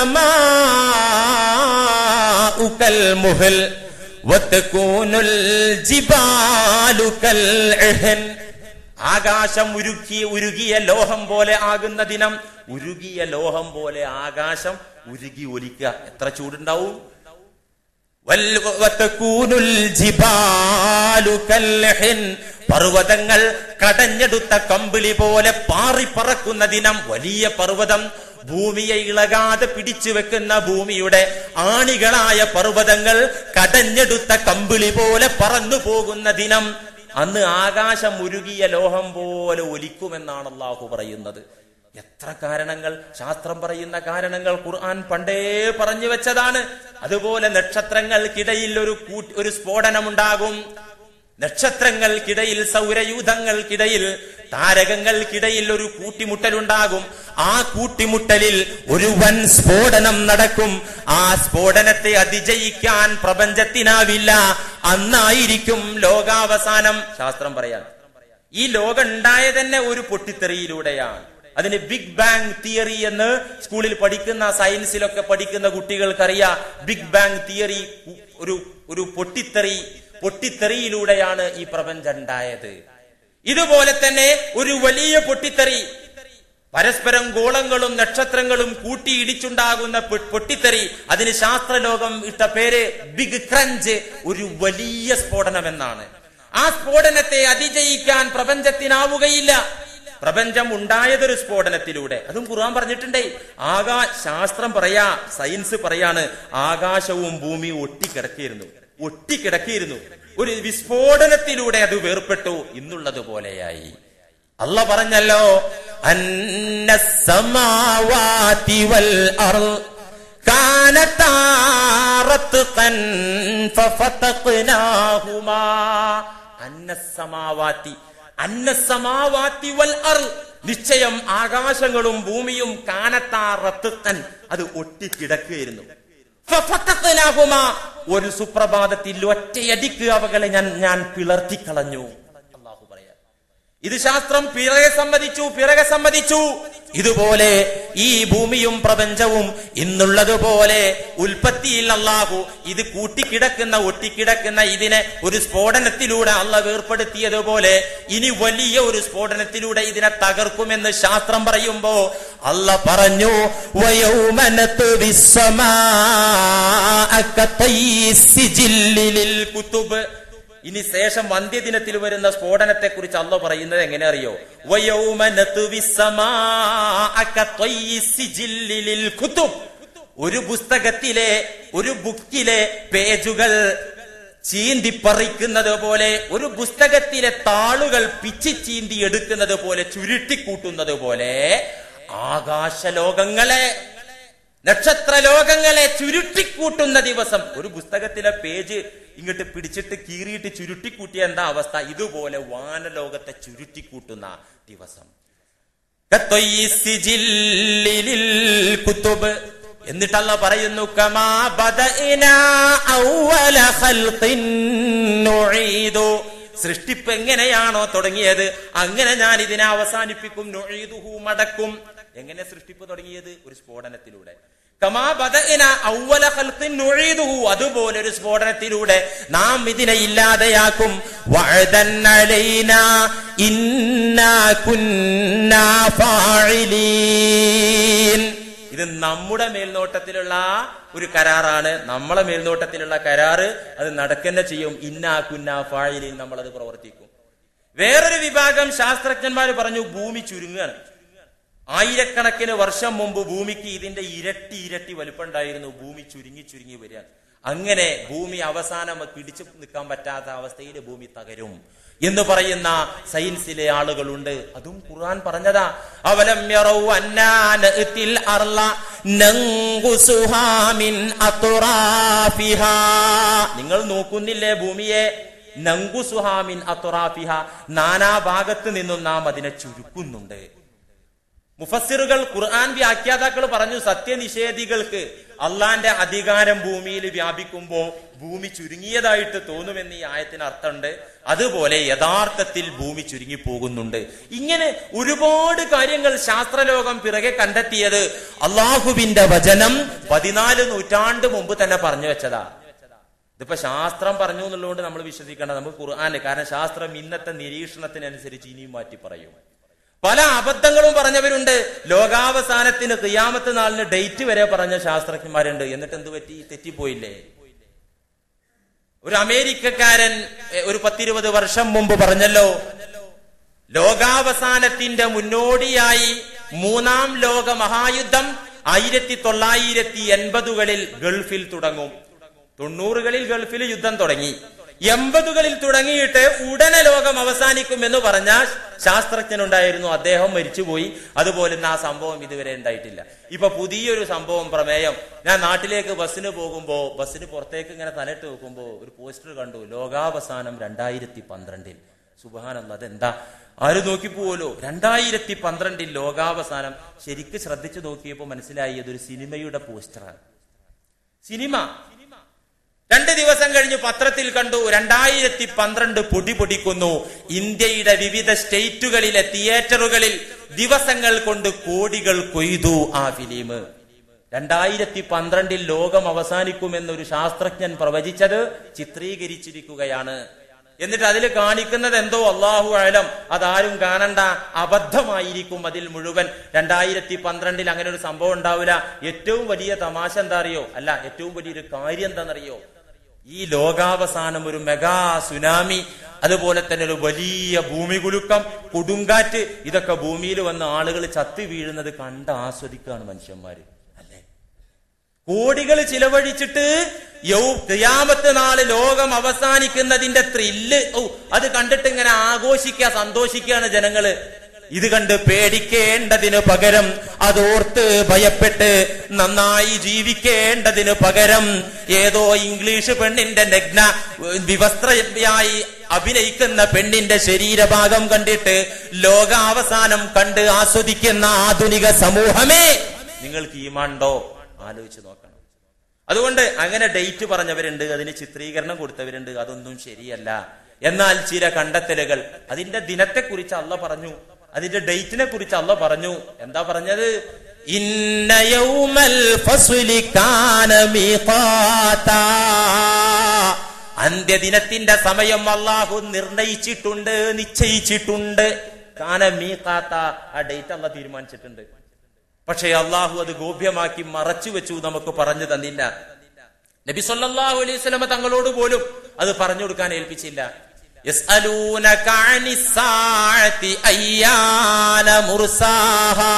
السماء كالمهل وتكون الجبال كالعهن ആകാശം ഉരുക്കി ഉരുകിയ ലോഹം പോലെ ആകുന്ന ദിനം ഉരുകിയ ലോഹം പോലെ ആകാശം ഉരുകി ഒലിക്കുക എത്ര ചൂടുണ്ടാവും വൽ- വതകൂനുൽ ജിബാലു കൽഹിൻ. പർവ്വതങ്ങൾ കടഞ്ഞെടുത്ത കമ്പിളി പോലെ പാറിപ്പറക്കുന്ന ദിനം വലിയ പർവ്വതം ഭൂമിയെ ഇളകാതെ പിടിച്ചു വെക്കുന്ന ഭൂമിയുടെ ആണികളായ പർവ്വതങ്ങൾ കടഞ്ഞെടുത്ത കമ്പിളി പോലെ പറന്നു പോകുന്ന ദിനം അന്ന് ആകാശം ഉരുകിയ ലോഹം പോലെ ഒലിക്കുമെന്നാണ് അള്ളാഹു പറയുന്നത് എത്ര കാരണങ്ങൾ ശാസ്ത്രം പറയുന്ന കാരണങ്ങൾ ഖുർആൻ പണ്ടേ പറഞ്ഞു വെച്ചതാണ് അതുപോലെ നക്ഷത്രങ്ങൾക്കിടയിൽ ഒരു കൂട്ട് ഒരു സ്ഫോടനമുണ്ടാകും നക്ഷത്രങ്ങൾക്കിടയിൽ സൗരയൂഥങ്ങൾക്കിടയിൽ താരകങ്ങൾക്കിടയിൽ ഒരു കൂട്ടിമുട്ടലുണ്ടാകും ആ കൂട്ടിമുട്ടലിൽ ഒരു വൻ സ്ഫോടനം നടക്കും ആ സ്ഫോടനത്തെ അതിജയിക്കാൻ പ്രപഞ്ചത്തിനാവില്ല അന്നായിരിക്കും ലോകാവസാനം ശാസ്ത്രം പറയാൻ ഈ ലോകം ഉണ്ടായ തന്നെ ഒരു പൊട്ടിത്തെറിയിലൂടെയാണ് അതിന് ബിഗ് ബാങ് തിയറി എന്ന് സ്കൂളിൽ പഠിക്കുന്ന സയൻസിലൊക്കെ പഠിക്കുന്ന കുട്ടികൾക്കറിയാം ബിഗ് ബാങ് തിയറി ഒരു ഒരു പൊട്ടിത്തെറി പൊട്ടിത്തെറിയിലൂടെയാണ് ഈ പ്രപഞ്ചം ഉണ്ടായത് ഇതുപോലെ തന്നെ ഒരു വലിയ പൊട്ടിത്തെറി പരസ്പരം ഗോളങ്ങളും നക്ഷത്രങ്ങളും കൂട്ടിയിടിച്ചുണ്ടാകുന്ന പൊ- പൊട്ടിത്തെറി അതിന് ശാസ്ത്രലോകം ഇട്ട പേര് ബിഗ് ക്രഞ്ച് ഒരു വലിയ സ്ഫോടനം എന്നാണ് ആ സ്ഫോടനത്തെ അതിജയിക്കാൻ പ്രപഞ്ചത്തിനാവുകയില്ല പ്രപഞ്ചം ഉണ്ടായതൊരു സ്ഫോടനത്തിലൂടെ അതും ഖുർആൻ പറഞ്ഞിട്ടുണ്ടേ ആകാ ശാസ്ത്രം പറയാ സയൻസ് പറയാണ് ആകാശവും ഭൂമിയും ഒട്ടിക്കിടക്കിയിരുന്നു ഒട്ടിക്കിടക്കിയിരുന്നു ഒരു വിസ്ഫോടനത്തിലൂടെ അത് വേർപെട്ടു ഇന്നുള്ളത് പോലെയായി അല്ല പറഞ്ഞല്ലോ അന്നസമാവാതി വൽ അർള് كانتا رتقا ففتقناهما അന്നസമാവാത്തി അന്നസമാവാത്തി വൽ അർ നിശ്ചയം ആകാശങ്ങളും ഭൂമിയും കാനത്താ റത്തുത്തൻ അത് ഒട്ടിക്കിടക്കുകയായിരുന്നു ഫഫത്തഖ്നാഹുമാ. ഒരു സുപ്രഭാതത്തിൽ ഒറ്റയടിക്ക് അവകളെ ഞാൻ ഞാൻ പിളർത്തിക്കളഞ്ഞു അള്ളാഹു പറയാ ഇത് ശാസ്ത്രം പിറകെ സമ്മതിച്ചു പിറകെ സമ്മതിച്ചു ഇതുപോലെ ഈ ഭൂമിയും പ്രപഞ്ചവും ഇന്നുള്ളതുപോലെ ഉൽപ്പത്തിയിൽ അള്ളാഹു ഇത് കൂട്ടിക്കിടക്കുന്ന ഒട്ടിക്കിടക്കുന്ന ഇതിനെ ഒരു സ്ഫോടനത്തിലൂടെ അള്ള വേർപ്പെടുത്തിയതുപോലെ ഇനി വലിയ ഒരു സ്ഫോടനത്തിലൂടെ ഇതിനെ തകർക്കുമെന്ന് ശാസ്ത്രം പറയുമ്പോ അല്ല പറഞ്ഞു വയൗമനത്ത് കുത്തുബ് ഇനി ശേഷം വന്ധ്യദിനത്തിൽ വരുന്ന സ്ഫോടനത്തെ കുറിച്ച് അല്ല പറയുന്നത് എങ്ങനെ അറിയോ വയൗമ നത്വി സമാഅ കത്വയി സിജില്ലിലിൽ കുത്തുബ്. ഒരു പുസ്തകത്തിലെ ഒരു ബുക്കിലെ പേജുകൾ ചീന്തിപ്പറിക്കുന്നത് പോലെ ഒരു പുസ്തകത്തിലെ താളുകൾ പിച്ചി ചീന്തി എടുക്കുന്നത് പോലെ ചുരുട്ടിക്കൂട്ടുന്നത് പോലെ ആകാശലോകങ്ങളെ നക്ഷത്ര ലോകങ്ങളെ ചുരുട്ടിക്കൂട്ടുന്ന ദിവസം ഒരു പുസ്തകത്തിലെ പേജ് ഇങ്ങോട്ട് പിടിച്ചിട്ട് കീറിയിട്ട് ചുരുട്ടിക്കൂട്ടിയ എന്താ അവസ്ഥ ഇതുപോലെ വാനലോകത്തെ ചുരുട്ടിക്കൂട്ടുന്ന ദിവസം കത്തൊയ്യി സിജില്ലിലിൽ കുത്തുബ് എന്നിട്ടല്ല പറയുന്നു കമാ ബദഇനാ അവ്വല ഖൽഖിൻ നുഈദു സൃഷ്ടിപ്പ് എങ്ങനെയാണോ തുടങ്ങിയത് അങ്ങനെ ഞാൻ ഇതിനെ അവസാനിപ്പിക്കും നുഈദുഹു മടക്കും എങ്ങനെ സൃഷ്ടിപ്പ് തുടങ്ങിയത് ഒരു സ്ഫോടനത്തിലൂടെ കമാ ബദഇന അവ്വല ഖൽഖിൻ നുഈദുഹു അതുപോലെ ഒരു സ്ഫോടനത്തിലൂടെ നാം ഇതിനെ ഇല്ലാതെയാക്കും വഅദൻ അലൈനാ ഇന്നാ കുന്നാ ഫാഇലീൻ ഇത് നമ്മുടെ മേൽനോട്ടത്തിലുള്ള ഒരു കരാറാണ് നമ്മളെ മേൽനോട്ടത്തിലുള്ള കരാറ് അത് നടക്കുന്ന ചെയ്യും ഇന്നാ കുന്നാ ഫായിലിൻ നമ്മൾ അത് പ്രവർത്തിക്കും വേറൊരു വിഭാഗം ശാസ്ത്രജ്ഞന്മാർ പറഞ്ഞു ഭൂമി ചുരുങ്ങുകയാണ് ആയിരക്കണക്കിന് വർഷം മുമ്പ് ഭൂമിക്ക് ഇതിന്റെ ഇരട്ടി ഇരട്ടി വലുപ്പമുണ്ടായിരുന്നു ഭൂമി ചുരുങ്ങി ചുരുങ്ങി വരിക അങ്ങനെ ഭൂമി അവസാനം പിടിച്ചു നിൽക്കാൻ പറ്റാത്ത അവസ്ഥയിൽ ഭൂമി തകരും എന്ന് പറയുന്ന സയൻസിലെ ആളുകളുണ്ട് അതും ഖുർആൻ പറഞ്ഞതാ അവലം യറൗ അന്നാ നഅ്തിൽ അർള നൻഖുസുഹാ മിൻ അത്റാഫിഹാ നിങ്ങൾ നോക്കുന്നില്ലേ ഭൂമിയെ നങ്കുസുഹാ മിൻ അത്റാഫിഹ നാനാ ഭാഗത്ത് നിന്നും നാം അതിനെ ചുരുക്കുന്നുണ്ട് മുഫസ്സിറുകൾ ഖുർആൻ വ്യാഖ്യാതാക്കൾ പറഞ്ഞു സത്യനിഷേധികൾക്ക് അള്ളാന്റെ അധികാരം ഭൂമിയിൽ വ്യാപിക്കുമ്പോൾ ഭൂമി ചുരുങ്ങിയതായിട്ട് തോന്നുമെന്ന് ഈ ആയത്തിന് അർത്ഥമുണ്ട് അതുപോലെ യഥാർത്ഥത്തിൽ ഭൂമി ചുരുങ്ങി പോകുന്നുണ്ട് ഇങ്ങനെ ഒരുപാട് കാര്യങ്ങൾ ശാസ്ത്രലോകം പിറകെ കണ്ടെത്തിയത് അള്ളാഹുവിന്റെ വചനം പതിനാല് നൂറ്റാണ്ട് മുമ്പ് തന്നെ പറഞ്ഞു വെച്ചതാ ഇതിപ്പോ ശാസ്ത്രം പറഞ്ഞു എന്നുള്ളതുകൊണ്ട് നമ്മൾ വിശ്വസിക്കേണ്ട നമുക്ക് ഖുർആാന് കാരണം ശാസ്ത്രം ഇന്നത്തെ നിരീക്ഷണത്തിനനുസരിച്ച് ഇനിയും മാറ്റി പറയും പല അബദ്ധങ്ങളും പറഞ്ഞവരുണ്ട് ലോകാവസാനത്തിന് ക്രിയാമത്ത് നാളിന് ഡേറ്റ് വരെ പറഞ്ഞ ശാസ്ത്രജ്ഞന്മാരുണ്ട് എന്നിട്ട് എന്ത് പറ്റി തെറ്റിപ്പോയില്ലേ ഒരു അമേരിക്കക്കാരൻ എ, ഒരു പത്തിരുപത് വർഷം മുമ്പ് പറഞ്ഞല്ലോ ലോകാവസാനത്തിന്റെ മുന്നോടിയായി മൂന്നാം ലോക മഹായുദ്ധം ആയിരത്തി തൊള്ളായിരത്തി എൺപതുകളിൽ ഗൾഫിൽ തുടങ്ങും തൊണ്ണൂറുകളിൽ ഗൾഫിൽ യുദ്ധം തുടങ്ങി എൺപതുകളിൽ തുടങ്ങിയിട്ട് ഉടനെ ലോകം അവസാനിക്കും എന്ന് പറഞ്ഞ ശാസ്ത്രജ്ഞനുണ്ടായിരുന്നു അദ്ദേഹം മരിച്ചുപോയി അതുപോലെ ആ സംഭവം ഇതുവരെ ഉണ്ടായിട്ടില്ല ഇപ്പൊ പുതിയൊരു സംഭവം പ്രമേയം ഞാൻ നാട്ടിലേക്ക് ബസ്സിന് പോകുമ്പോ ബസ്സിന് പുറത്തേക്ക് ഇങ്ങനെ തലയിട്ട് നോക്കുമ്പോ ഒരു പോസ്റ്റർ കണ്ടു ലോകാവസാനം രണ്ടായിരത്തി പന്ത്രണ്ടിൽ സുബാനല്ല അതെന്താ ആര് നോക്കിപ്പോവല്ലോ രണ്ടായിരത്തി പന്ത്രണ്ടിൽ ലോകാവസാനം ശരിക്ക് ശ്രദ്ധിച്ചു നോക്കിയപ്പോ മനസ്സിലായി അതൊരു സിനിമയുടെ പോസ്റ്ററാണ് സിനിമ രണ്ട് ദിവസം കഴിഞ്ഞ് പത്രത്തിൽ കണ്ടു രണ്ടായിരത്തി പന്ത്രണ്ട് പൊടി പൊടിക്കുന്നു ഇന്ത്യയുടെ വിവിധ സ്റ്റേറ്റുകളിലെ തിയേറ്ററുകളിൽ ദിവസങ്ങൾ കൊണ്ട് കോടികൾ കൊയ്തു ആ ഫിലിം രണ്ടായിരത്തി പന്ത്രണ്ടിൽ ലോകം അവസാനിക്കുമെന്നൊരു ശാസ്ത്രജ്ഞൻ പ്രവചിച്ചത് ചിത്രീകരിച്ചിരിക്കുകയാണ് എന്നിട്ട് അതിൽ കാണിക്കുന്നത് എന്തോ അള്ളാഹു അലം അതാരും കാണണ്ട അബദ്ധമായിരിക്കും അതിൽ മുഴുവൻ രണ്ടായിരത്തി പന്ത്രണ്ടിൽ അങ്ങനെ ഒരു സംഭവം ഉണ്ടാവില്ല ഏറ്റവും വലിയ തമാശ എന്താ അറിയോ അല്ല ഏറ്റവും വലിയൊരു കാര്യം എന്താണെന്നറിയോ ഈ ലോകാവസാനം ഒരു മെഗാ സുനാമി അതുപോലെ തന്നെ ഒരു വലിയ ഭൂമി കുലുക്കം കൊടുങ്കാറ്റ് ഇതൊക്കെ ഭൂമിയിൽ വന്ന് ആളുകൾ ചത്തി വീഴുന്നത് കണ്ട് ആസ്വദിക്കുകയാണ് മനുഷ്യന്മാര് അല്ലേ കോടികൾ ചിലവഴിച്ചിട്ട് യൗ ക്രിയാമത്ത് നാള് ലോകം അവസാനിക്കുന്നതിന്റെ ത്രില്ല് ഓ അത് കണ്ടിട്ട് ഇങ്ങനെ ആഘോഷിക്കുക സന്തോഷിക്കുകയാണ് ജനങ്ങള് ഇത് കണ്ട് പേടിക്കേണ്ടതിന് പകരം അതോർത്ത് ഭയപ്പെട്ട് നന്നായി ജീവിക്കേണ്ടതിന് പകരം ഏതോ ഇംഗ്ലീഷ് പെണ്ണിന്റെ നഗ്ന വിവസ്ത്രയായി അഭിനയിക്കുന്ന പെണ്ണിന്റെ ശരീരഭാഗം കണ്ടിട്ട് ലോകാവസാനം കണ്ട് ആസ്വദിക്കുന്ന ആധുനിക സമൂഹമേ നിങ്ങൾക്ക് ഈമാണ്ടോ ആലോചിച്ച് നോക്കണം അതുകൊണ്ട് അങ്ങനെ ഡേറ്റ് പറഞ്ഞവരുണ്ട് അതിന് ചിത്രീകരണം കൊടുത്തവരുണ്ട് അതൊന്നും ശരിയല്ല എന്നാൽ ചില കണ്ടെത്തലുകൾ അതിന്റെ ദിനത്തെക്കുറിച്ച് അല്ല പറഞ്ഞു അതിന്റെ ഡേറ്റിനെ കുറിച്ച് അല്ല പറഞ്ഞു എന്താ പറഞ്ഞത് ഇന്ന യൗമൽ ഫസ്ലി കാന മീഖാതാ. അന്ത്യദിനത്തിന്റെ സമയം അള്ളാഹു നിർണയിച്ചിട്ടുണ്ട് നിശ്ചയിച്ചിട്ടുണ്ട് കാന മീഖാത്ത ആ ഡേറ്റ് അല്ല തീരുമാനിച്ചിട്ടുണ്ട് പക്ഷേ അള്ളാഹു അത് ഗോപ്യമാക്കി മറച്ചു വെച്ചു നമുക്ക് പറഞ്ഞു തന്നില്ല നബി സല്ലല്ലാഹു അലൈഹി വസല്ലമ തങ്ങളോട് പോലും അത് പറഞ്ഞു കൊടുക്കാൻ ഏൽപ്പിച്ചില്ല യസ്അലൂനക അനിസ്സാഅതി അയ്യാന മുർസാഹാ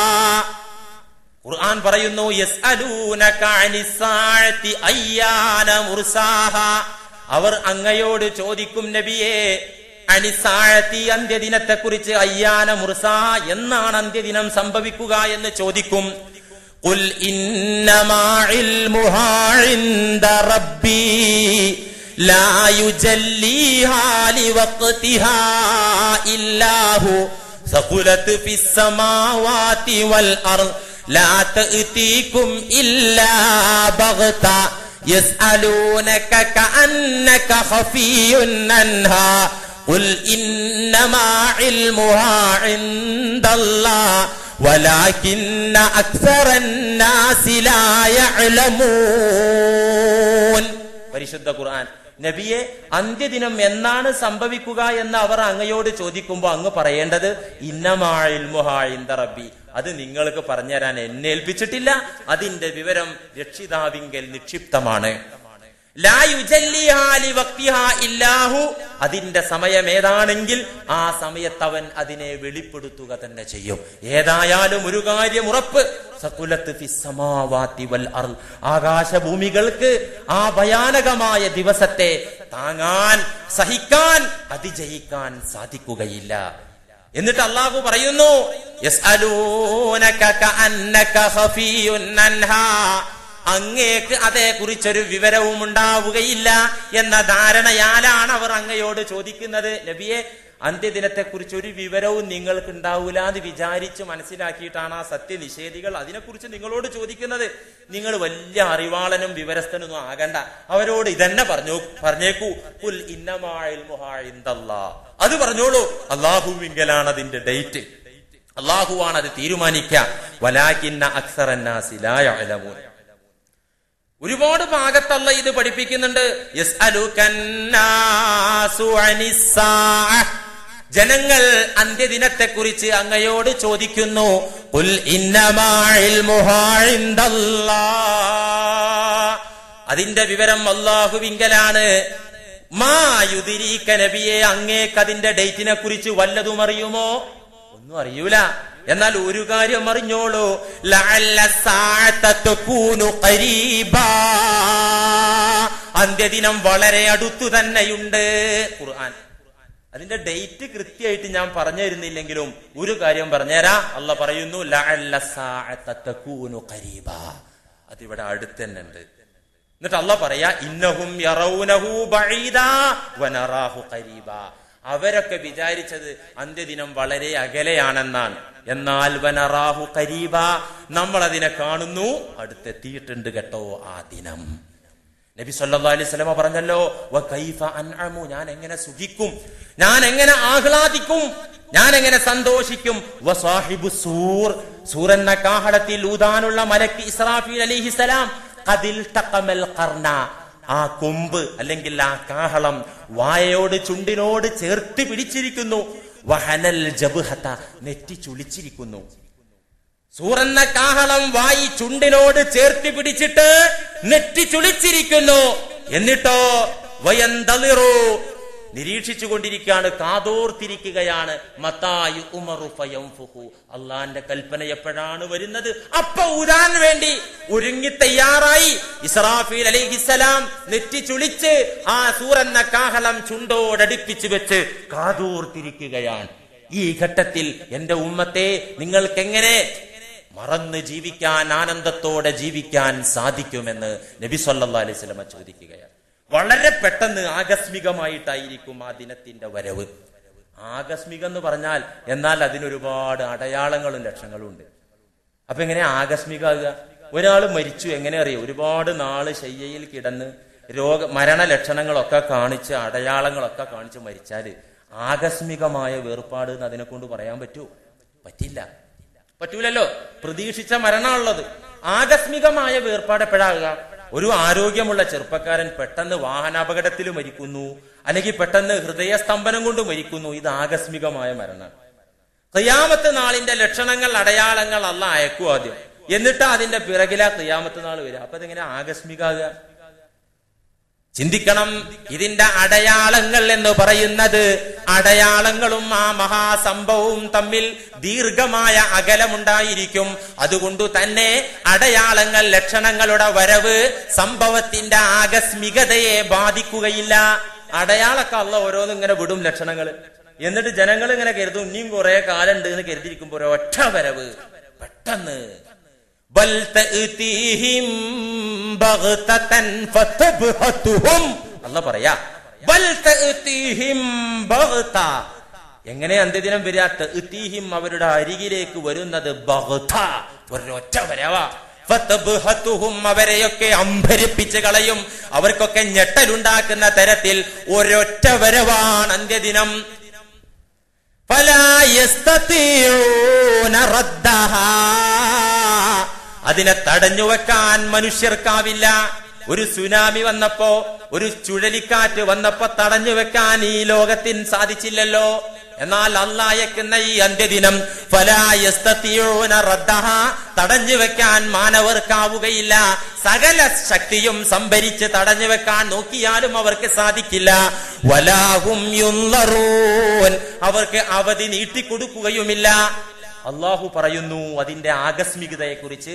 ഖുർആൻ പറയുന്നു യസ്അലൂനക അനിസ്സാഅതി അയ്യാന മുർസാഹാ അവർ അങ്ങയോട് ചോദിക്കും നബിയെ അനിസാഴത്തി അന്ത്യദിനത്തെ കുറിച്ച് അയ്യാന മുർസ എന്നാണ് അന്ത്യദിനം സംഭവിക്കുക എന്ന് ചോദിക്കും قل إنما علمها عند ربي لا يجليها لوقتها إلا هو ثقلت في السماوات والأرض لا تأتيكم إلا بغتة يسألونك كأنك خفي عنها قل إنما علمها عند الله ولكن أكثر الناس لا يعلمون പരിശുദ്ധ ഖുർആൻ നബിയെ അന്ത്യദിനം എന്നാണ് സംഭവിക്കുക എന്ന് അവർ അങ്ങയോട് ചോദിക്കുമ്പോൾ അങ്ങ് പറയേണ്ടത് ഇന്നമാഴിൽമുഹായിന്ത റബ്ബി അത് നിങ്ങൾക്ക് പറഞ്ഞുതരാൻ എന്നെ ഏൽപ്പിച്ചിട്ടില്ല അതിന്റെ വിവരം രക്ഷിതാവിങ്കൽ നിക്ഷിപ്തമാണ് ലാ യുജല്ലിഹാ ലിവക്തിഹാ ഇല്ലാഹു അതിന്റെ സമയം ഏതാണെങ്കിൽ ആ സമയത്ത് അവൻ അതിനെ വെളിപ്പെടുത്തുക തന്നെ ചെയ്യും ഏതായാലും ഒരു കാര്യം ഉറപ്പ് സകുലത്ത് ഫിസ്സമാവാതി വൽ അർള്. ആകാശഭൂമികൾക്ക് ആ ഭയാനകമായ ദിവസത്തെ താങ്ങാൻ സഹിക്കാൻ അതിജയിക്കാൻ സാധിക്കുകയില്ല എന്നിട്ട് അള്ളാഹു പറയുന്നു യസ്അലൂനക കഅന്നക ഖഫീയുൻ അൻഹാ അങ്ങേക്ക് അതേക്കുറിച്ചൊരു വിവരവും ഉണ്ടാവുകയില്ല എന്ന ധാരണയാലാണ് അവർ അങ്ങയോട് ചോദിക്കുന്നത് നബിയെ അന്ത്യദിനത്തെ കുറിച്ച് ഒരു വിവരവും നിങ്ങൾക്ക് ഉണ്ടാവൂല എന്ന് വിചാരിച്ച് മനസ്സിലാക്കിയിട്ടാണ് ആ സത്യനിഷേധികൾ അതിനെക്കുറിച്ച് നിങ്ങളോട് ചോദിക്കുന്നത് നിങ്ങൾ വലിയ അറിവാളനും വിവരസ്ഥനൊന്നും ആകണ്ട അവരോട് ഇതന്നെ പറഞ്ഞു പറഞ്ഞേക്കൂ കുൽ ഇന്നമാഴിൽമുഹാഴിന്തല്ലാ അത് പറഞ്ഞോളൂ അള്ളാഹുവിങ്കലാണ് അതിന്റെ ഡേറ്റ് അള്ളാഹുവാണ് അത് തീരുമാനിക്കുക വലാക്കിന്ന അക്സറന്നാസിലായമൂൻ ഒരുപാട് ഭാഗത്തല്ല ഇത് പഠിപ്പിക്കുന്നുണ്ട് യസ്അലുകന്നാസു അനിസ്സാഅ. ജനങ്ങൾ അന്ത്യദിനത്തെ കുറിച്ച് അങ്ങയോട് ചോദിക്കുന്നു "ഖുൽ ഇന്നമാ ഇൽമുഹാ ഇൻദല്ലാഹ്." അതിന്റെ വിവരം അള്ളാഹുവിങ്കലാണ് മാ യുദിരീക നബിയെ അങ്ങേക്ക് അതിന്റെ ഡേറ്റിനെ കുറിച്ച് വല്ലതും അറിയുമോ ഒന്നും അറിയൂല എന്നാൽ ഒരു കാര്യം അറിഞ്ഞോളൂ ലഅല്ല സാഅത തകൂനു ഖരീബാ. അന്ത്യദിനം വളരെ അടുത്തു തന്നെയുണ്ട് ഖുർആൻ അതിന്റെ ഡേറ്റ് കൃത്യമായിട്ട് ഞാൻ പറഞ്ഞു തരുന്നില്ലെങ്കിലും ഒരു കാര്യം പറഞ്ഞുതരാ അല്ല പറയുന്നു ലഅല്ല സാഅത തകൂനു ഖരീബാ. അതിവിടെ അടുത്ത് തന്നെ ഉണ്ട് എന്നിട്ട് അല്ല പറയാ ഇന്നഹും യറൗനഹു ബഈദാ വനറാഹു ഖരീബാ അവരൊക്കെ വിചാരിച്ചത് അന്ത്യദിനം വളരെ അകലെയാണെന്നാണ് എന്നാൽ വനറാഹു കരീബ നമ്മൾ അതിനെ കാണുന്നു അടുത്തെത്തിയിട്ടുണ്ട് കേട്ടോ ആ ദിനം നബി സല്ലല്ലാഹു അലൈഹി വസല്ലമ പറഞ്ഞല്ലോ "വ കൈഫ അൻഅമു ഞാൻ എങ്ങനെ സുഖിക്കും ഞാൻ എങ്ങനെ ആഹ്ലാദിക്കും ഞാൻ എങ്ങനെ സന്തോഷിക്കും വ സാഹിബു സൂർ സൂർ എന്ന കാഹളത്തിൽ ഊതാനുള്ള മലക്ക് ഇസ്രാഫീൽ അലൈഹിസലാം ഖദിൽ തഖമൽ ഖർന ആ കൊമ്പ് അല്ലെങ്കിൽ ആ കാഹളം വായയോട് ചുണ്ടിനോട് ചേർത്ത് പിടിച്ചിരിക്കുന്നു വഹനൽ ജബ്ഹത നെറ്റി ചുളിച്ചിരിക്കുന്നു സൂറന്ന കാഹളം വായി ചുണ്ടിനോട് ചേർത്ത് പിടിച്ചിട്ട് നെറ്റി ചുളിച്ചിരിക്കുന്നു എന്നിട്ടോ വയന്തളിറു നിരീക്ഷിച്ചു കൊണ്ടിരിക്കുകയാണ് കാതോർത്തിരിക്കുകയാണ് മത്തായു ഉമറു ഫയംഫുഹു അള്ളാന്റെ കൽപ്പന എപ്പോഴാണ് വരുന്നത് അപ്പൊ ഊരാൻ വേണ്ടി ഒരുങ്ങി തയ്യാറായി ഇസ്രാഫീൽ അലൈഹിസലാം നെറ്റി ചുളിച്ച് ആ സൂറന്ന കാഹളം ചുണ്ടോടടുപ്പിച്ചു വെച്ച് കാതോർത്തിരിക്കുകയാണ് ഈ ഘട്ടത്തിൽ എന്റെ ഉമ്മത്തെ നിങ്ങൾക്കെങ്ങനെ മറന്ന് ജീവിക്കാൻ ആനന്ദത്തോടെ ജീവിക്കാൻ സാധിക്കുമെന്ന് നബി സല്ലാ അലൈഹി സ്വലമ ചോദിക്കുകയാണ് വളരെ പെട്ടെന്ന് ആകസ്മികമായിട്ടായിരിക്കും ആ ദിനത്തിന്റെ വരവ് ആകസ്മികം എന്ന് പറഞ്ഞാൽ എന്നാൽ അതിനൊരുപാട് അടയാളങ്ങളും ലക്ഷണങ്ങളും ഉണ്ട് അപ്പൊ എങ്ങനെ ആകസ്മികമാകുക ഒരാൾ മരിച്ചു എങ്ങനെ അറിയാം ഒരുപാട് നാള് ശയ്യയിൽ കിടന്ന് രോഗ മരണ ലക്ഷണങ്ങളൊക്കെ കാണിച്ച് അടയാളങ്ങളൊക്കെ കാണിച്ച് മരിച്ചാല് ആകസ്മികമായ വേർപാട് എന്ന് അതിനെ കൊണ്ട് പറയാൻ പറ്റൂ പറ്റില്ല പറ്റൂലല്ലോ പ്രതീക്ഷിച്ച മരണമുള്ളത് ആകസ്മികമായ വേർപാട് എപ്പോഴാകുക ഒരു ആരോഗ്യമുള്ള ചെറുപ്പക്കാരൻ പെട്ടെന്ന് വാഹനാപകടത്തിൽ മരിക്കുന്നു അല്ലെങ്കിൽ പെട്ടെന്ന് ഹൃദയസ്തംഭനം കൊണ്ട് മരിക്കുന്നു ഇത് ആകസ്മികമായ മരണമാണ് ഖിയാമത്ത് നാളിന്റെ ലക്ഷണങ്ങൾ അടയാളങ്ങൾ അല്ല അയക്കും ആദ്യം എന്നിട്ട് അതിന്റെ പിറകിലാ ഖിയാമത്ത് നാൾ വരിക അപ്പൊ അതെങ്ങനെ ആകസ്മികാകുക ചിന്തിക്കണം ഇതിന്റെ അടയാളങ്ങൾ എന്ന് പറയുന്നത് അടയാളങ്ങളും ആ മഹാസംഭവവും തമ്മിൽ ദീർഘമായ അകലമുണ്ടായിരിക്കും അതുകൊണ്ട് തന്നെ അടയാളങ്ങൾ ലക്ഷണങ്ങളുടെ വരവ് സംഭവത്തിന്റെ ആകസ്മികതയെ ബാധിക്കുകയില്ല അടയാളൊക്കെ അല്ല ഓരോന്നും ഇങ്ങനെ വിടും ലക്ഷണങ്ങൾ എന്നിട്ട് ജനങ്ങൾ ഇങ്ങനെ കരുതും ഇനിയും കുറെ കാലം ഉണ്ട് എന്ന് കരുതിയിരിക്കുമ്പോ ഒരൊറ്റ വരവ് പെട്ടെന്ന് ബൽ തഅ്തീഹിം ബഗ്തതൻ ഫതബ്ഹതുഹും അല്ല പറയാ ബൽ തഅ്തീഹിം ബഗ്ത എങ്ങനെ അന്ത്യദിനം വരിക തഅ്തീഹിം അവരുടെ അരികിലേക്ക് വരുന്നത് ബഗ്ത ഒരൊറ്റ വരവാ ഫതബ്ഹതുഹും അവരെയൊക്കെ അമ്പരിപ്പിച്ച് കളയും അവർക്കൊക്കെ ഞെട്ടലുണ്ടാക്കുന്ന തരത്തിൽ ഒരൊറ്റ വരവാണ് അന്ത്യദിനം فلا يستطيعون ردها അതിനെ തടഞ്ഞു വെക്കാൻ മനുഷ്യർക്കാവില്ല ഒരു സുനാമി വന്നപ്പോ ഒരു ചുഴലിക്കാറ്റ് വന്നപ്പോ തടഞ്ഞു വെക്കാൻ ഈ ലോകത്തിന് സാധിച്ചില്ലല്ലോ എന്നാൽ അള്ളായക്കുന്ന ഈ അന്ത്യദിനം ഫലായസ്തീയോന റദ്ദഹ തടഞ്ഞു വെക്കാൻ മാനവർക്കാവുകയില്ല സകല ശക്തിയും സംഭരിച്ച് തടഞ്ഞു വെക്കാൻ നോക്കിയാലും അവർക്ക് സാധിക്കില്ല വലാഹും യുന്നറൂൻ അവർക്ക് അവധി നീട്ടിക്കൊടുക്കുകയുമില്ല അള്ളാഹു പറയുന്നു അതിന്റെ ആകസ്മികതയെ കുറിച്ച്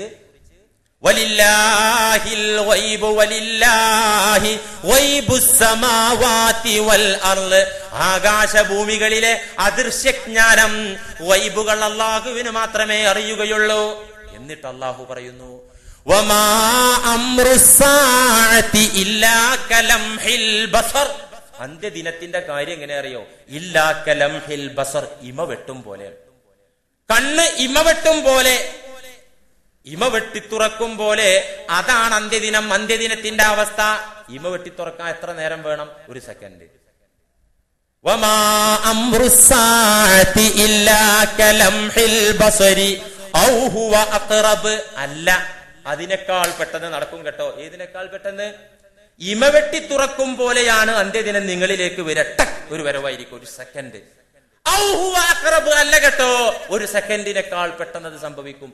വലില്ലാഹിൽ ഗൈബു വലില്ലാഹി ഗൈബുസ് സമാവാതി വൽ അർള് ആകാശഭൂമികളിലെ അദൃശ്യജ്ഞാനം വൈബുകൾ അള്ളാഹുവിന് മാത്രമേ അറിയുകയുള്ളൂ എന്നിട്ട് അള്ളാഹു പറയുന്നു വമാ അമ്രുസ്സാഅതി ഇല്ലാ കലംഹിൽ ബസർ അന്ത്യദിനത്തിന്റെ കാര്യം എങ്ങനെ അറിയോ ഇല്ലാ കലംഹിൽ ബസർ ഇമ വെട്ടും പോലെ കണ്ണ് ഇമ വെട്ടും പോലെ ഇമ വെട്ടിത്തുറക്കും പോലെ അതാണ് അന്ത്യദിനം അന്ത്യദിനത്തിന്റെ അവസ്ഥ ഇമ വെട്ടിത്തുറക്കാൻ എത്ര നേരം വേണം ഒരു സെക്കൻഡ് വമാ അമ്രുസ്സാഅതി ഇല്ലാ കലംഹിൽ ബസരി ഔ ഹുവ അഖ്റബ് അല്ല അതിനേക്കാൾ പെട്ടെന്ന് നടക്കും കേട്ടോ ഏതിനേക്കാൾ പെട്ടെന്ന് ഇമ വെട്ടി തുറക്കും പോലെയാണ് അന്ത്യദിനം നിങ്ങളിലേക്ക് വരട്ട ഒരു വരവായിരിക്കും ഒരു സെക്കൻഡ് ഔ ഹുവ അഖ്റബ് അല്ല കേട്ടോ ഒരു സെക്കൻഡിനേക്കാൾ പെട്ടെന്ന് അത് സംഭവിക്കും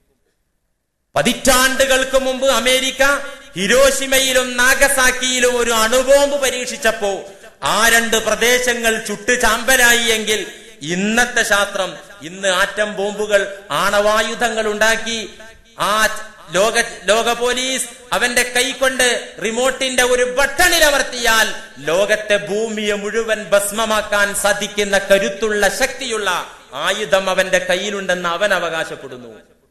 പതിറ്റാണ്ടുകൾക്ക് മുമ്പ് അമേരിക്ക ഹിരോഷിമയിലും നാഗസാക്കിയിലും ഒരു അണുബോംബ് പരീക്ഷിച്ചപ്പോ ആ രണ്ട് പ്രദേശങ്ങൾ ചുട്ട് ചാമ്പലായി എങ്കിൽ ഇന്നത്തെ ശാസ്ത്രം ഇന്ന് ആറ്റം ബോംബുകൾ ആണവായുധങ്ങൾ ഉണ്ടാക്കി ആ ലോക ലോക പോലീസ് അവന്റെ കൈകൊണ്ട് റിമോട്ടിന്റെ ഒരു ബട്ടണിൽ അമർത്തിയാൽ ലോകത്തെ ഭൂമിയെ മുഴുവൻ ഭസ്മമാക്കാൻ സാധിക്കുന്ന കരുത്തുള്ള ശക്തിയുള്ള ആയുധം അവന്റെ കയ്യിലുണ്ടെന്ന് അവൻ അവകാശപ്പെടുന്നു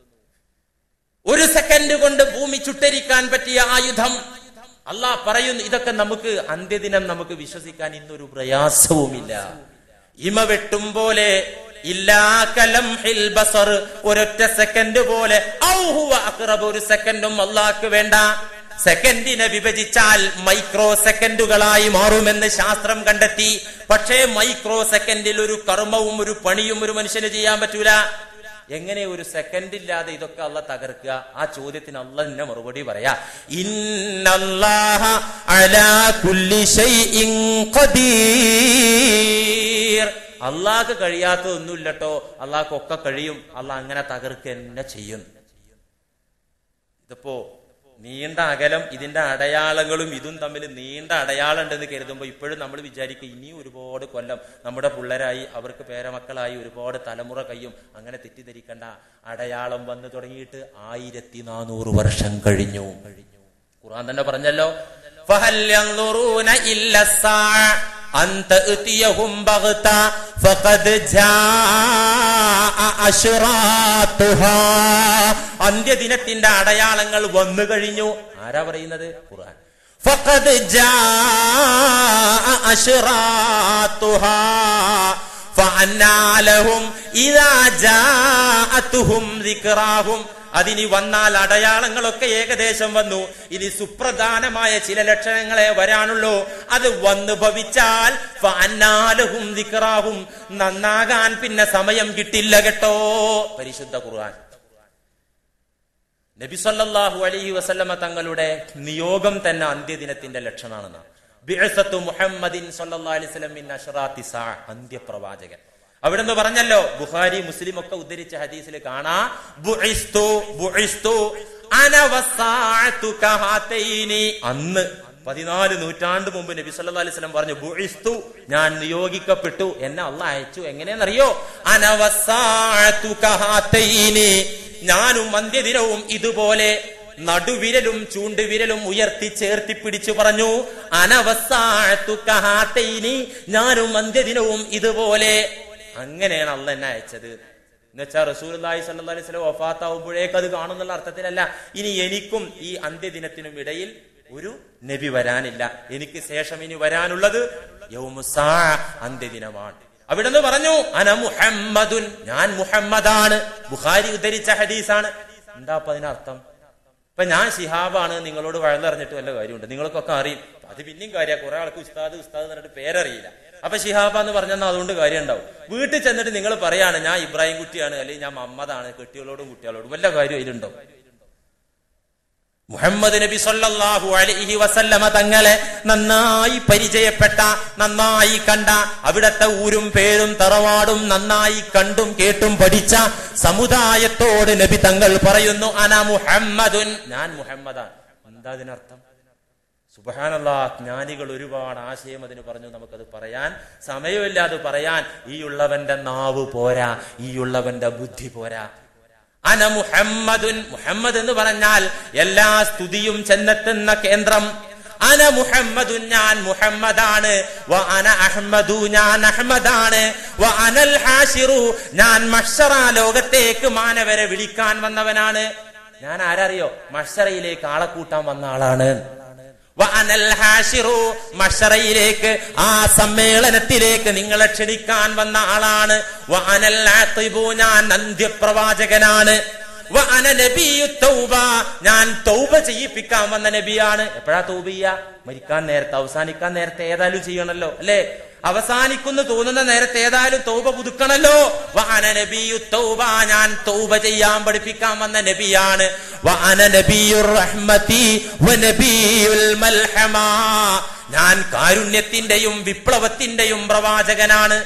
ഒരു സെക്കൻഡ് കൊണ്ട് ഭൂമി ചുട്ടരിക്കാൻ പറ്റിയ ആയുധം അള്ളാഹ് പറയുന്നു ഇതൊക്കെ നമുക്ക് അന്ത്യദിനം നമുക്ക് വിശ്വസിക്കാൻ ഇന്നൊരു പ്രയാസവുമില്ല ഇമ വെട്ടും പോലെ ഇല്ലാ കലംഹിൽ ബസർ ഒരൊറ്റ സെക്കൻഡ് പോലെ ഔ ഹുവ അഖ്റബ് ഒരു സെക്കൻഡും അള്ളാഹ്ക്ക് വേണ്ട സെക്കൻഡിനെ വിഭജിച്ചാൽ മൈക്രോ സെക്കൻഡുകളായി മാറുമെന്ന് ശാസ്ത്രം കണ്ടെത്തി പക്ഷേ മൈക്രോ സെക്കൻഡിൽ ഒരു കർമ്മവും ഒരു പണിയും ഒരു മനുഷ്യന് ചെയ്യാൻ പറ്റൂല എങ്ങനെ ഒരു സെക്കൻഡ് ഇല്ലാതെ ഇതൊക്കെ അല്ല തകർക്കുക ആ ചോദ്യത്തിന് അല്ല തന്നെ മറുപടി പറയാ ഇന്നല്ലാഹ അലാ കുല്ലി ഷൈഇൻ ഖദീർ അള്ളാഹ്ക്ക് കഴിയാത്തതൊന്നുമില്ലട്ടോ അള്ളാഹ്ക്കൊക്കെ കഴിയും അള്ളാഹ് അങ്ങനെ തകർക്കുക തന്നെ ചെയ്യും ഇതിപ്പോ നീണ്ട അകലം ഇതിന്റെ അടയാളങ്ങളും ഇതും തമ്മിൽ നീണ്ട അടയാളം ഉണ്ടെന്ന് കരുതുമ്പോൾ ഇപ്പോഴും നമ്മൾ വിചാരിക്കും ഇനിയും ഒരുപാട് കൊല്ലം നമ്മുടെ പിള്ളേരായി അവർക്ക് പേരമക്കളായി ഒരുപാട് തലമുറ കയ്യും അങ്ങനെ തെറ്റിദ്ധരിക്കേണ്ട അടയാളം വന്നു തുടങ്ങിയിട്ട് ആയിരത്തി നാനൂറ് വർഷം കഴിഞ്ഞു കഴിഞ്ഞു ഖുർആൻ തന്നെ പറഞ്ഞല്ലോ ഫഹൽ യൻദുറൂന ഇല്ല أن تأتيهم بغتة فقد جاء أشراطها അന്ത്യദിനത്തിന്റെ അടയാളങ്ങൾ വന്നു കഴിഞ്ഞു ആരാ പറയുന്നത് ഖുർആൻ فقد جاء أشراطها فأنى لهم إذا جاءتهم ذكراهم അതിനി വന്നാൽ അടയാളങ്ങളൊക്കെ ഏകദേശം വന്നു ഇനി സുപ്രധാനമായ ചില ലക്ഷണങ്ങളെ വരാനുള്ളൂ അത് വന്നു ഭവിച്ചാൽ ഫഅന്നാലഹും ദിക്റാഹും നന്നാകാൻ പിന്നെ സമയം കിട്ടില്ല കേട്ടോ പരിശുദ്ധ ഖുർആൻ നബി സല്ലല്ലാഹു അലൈഹി വസല്ലമ തങ്ങളുടെ നിയോഗം തന്നെ അന്ത്യദിനത്തിന്റെ ലക്ഷണമാണെന്ന് ബിഅസത്തു മുഹമ്മദിൻ സല്ലല്ലാഹു അലൈഹി വസല്ലം മിൻ അശ്റാത്തി സാ അന്ത്യപ്രവാചകൻ അവിടുന്ന് പറഞ്ഞല്ലോ ബുഖാരി മുസ്ലിം ഒക്കെ ഉദ്ധരിച്ച ഹദീസിൽ കാണാ ബുഇസ്തു ബുഇസ്തു അന വസ്സാഅതു കഹാതൈനി അന്ന് പതിനാല് നൂറ്റാണ്ട് മുമ്പ് നബി സല്ലല്ലാഹു അലൈഹി വസല്ലം പറഞ്ഞു ബുഇസ്തു ഞാൻ നിയോഗിക്കപ്പെട്ടു എന്നെ അള്ളാഹ് അയച്ചു എങ്ങനെയെന്നറിയോ അന വസ്സാഅതു കഹാതൈനി ഞാനും അന്ത്യദിനവും ഇതുപോലെ നടുവിരലും ചൂണ്ടുവിരലും ഉയർത്തി ചേർത്തി പിടിച്ചു പറഞ്ഞു അനവസാഴത്തു കഹാത്തൈനി ഞാനും അന്ത്യദിനവും ഇതുപോലെ അങ്ങനെയാണ് അള്ള എന്നെ അയച്ചത് എന്നുവെച്ചാൽ റസൂൽ അലൈഹി സല്ലല്ലാഹു അലൈഹി വസല്ലം വഫാത്താവുമ്പോഴേക്ക് അത് കാണുന്നുള്ള അർത്ഥത്തിലല്ല ഇനി എനിക്കും ഈ അന്ത്യദിനത്തിനും ഇടയിൽ ഒരു നബി വരാനില്ല എനിക്ക് ശേഷം ഇനി വരാനുള്ളത് യൗമുസാ അന്ത്യദിനമാണ് അവിടുന്ന് പറഞ്ഞു അന മുഹമ്മദുൻ ഞാൻ മുഹമ്മദാണ് ബുഖാരി ഉദ്ധരിച്ച ഹദീസാണ് എന്താ അപ്പൊ അതിനർത്ഥം ഇപ്പൊ ഞാൻ ശിഹാബാണ് നിങ്ങളോട് വഴന്നറിഞ്ഞിട്ട് വല്ല കാര്യമുണ്ട് നിങ്ങൾക്കൊക്കെ അറിയും അത് പിന്നെയും കാര്യ കുറെ ആൾക്ക് ഉസ്താദ് ഉസ്താദ് എന്നിട്ട് പേരറിയില്ല അപ്പൊ ഷിഹാബ എന്ന് പറഞ്ഞാൽ അതുകൊണ്ട് കാര്യം ഉണ്ടാവും വീട്ടിൽ ചെന്നിട്ട് നിങ്ങൾ പറയാണ് ഞാൻ ഇബ്രാഹിം കുട്ടിയാണ് അല്ലെങ്കിൽ ഞാൻ മമ്മദാണ് കെട്ടികളോടും കുട്ടികളോടും വല്ല കാര്യം അതിലുണ്ടാവും മുഹമ്മദ് നബി സല്ലല്ലാഹു അലൈഹി വസല്ലമ തങ്ങളെ നന്നായി പരിചയപ്പെട്ട നന്നായി കണ്ട അവിടത്തെ ഊരും പേരും തറവാടും നന്നായി കണ്ടും കേട്ടും പഠിച്ച സമുദായത്തോട് നബി തങ്ങൾ പറയുന്നു അന മുഹമ്മദുൻ ഞാൻ മുഹമ്മദാണ് എന്താ അതിനർത്ഥം സുബഹാനല്ലാ ജ്ഞാനികൾ ഒരുപാട് ആശയം അതിന് പറഞ്ഞു നമുക്കത് പറയാൻ സമയമില്ല അത് പറയാൻ ഈ ഉള്ളവന്റെ നാവ് പോരാ ഈ ഉള്ളവന്റെ ബുദ്ധി പോരാ അന മുഹമ്മദുൻ മുഹമ്മദ് എന്ന് പറഞ്ഞാൽ എല്ലാ സ്തുതിയും ചെന്നെത്തുന്ന കേന്ദ്രം അന മുഹമ്മദുൻ ഞാൻ മുഹമ്മദാണ് വ അന അഹ്മദു ഞാൻ അഹ്മദാണ് വ അനൽ ഹാഷിറു ഞാൻ മഷറ ലോകത്തേക്ക് മാനവരെ വിളിക്കാൻ വന്നവനാണ് ഞാൻ ആരറിയോ മഷറയിലേക്ക് ആളെ കൂട്ടാൻ വന്ന ആളാണ് വ അനൽ ഹാഷിറു മഷറയിലേക്ക് ആ സമ്മേളനത്തിലേക്ക് നിങ്ങളെ ക്ഷണിക്കാൻ വന്ന ആളാണ് വ അനൽ ആത്തിബു ഞാൻ അന്ത്യപ്രവാചകനാണ് വ അന നബിയു തൗബ ഞാൻ തൗബ ചെയ്യിപ്പിക്കാൻ വന്ന നബിയാണ് എപ്പോഴാ തൗബ ചെയ്യ മരിക്കാൻ നേരത്തെ അവസാനിക്കാൻ നേരത്തെ ഏതായാലും ചെയ്യണല്ലോ അല്ലേ അവസാനിക്കുന്നു തോന്നുന്ന നേരത്തെ ഏതായാലും തൗബ പുതുക്കണല്ലോ വ അന നബിയു തൗബ ഞാൻ തൗബ ചെയ്യാൻ പഠിപ്പിക്കാൻ വന്ന നബിയാണ് വ അന നബിയുർ റഹ്മതി വ നബിയുൽ മൽഹമ ഞാൻ കാരുണ്യത്തിന്റെയും വിപ്ലവത്തിന്റെയും പ്രവാചകനാണ്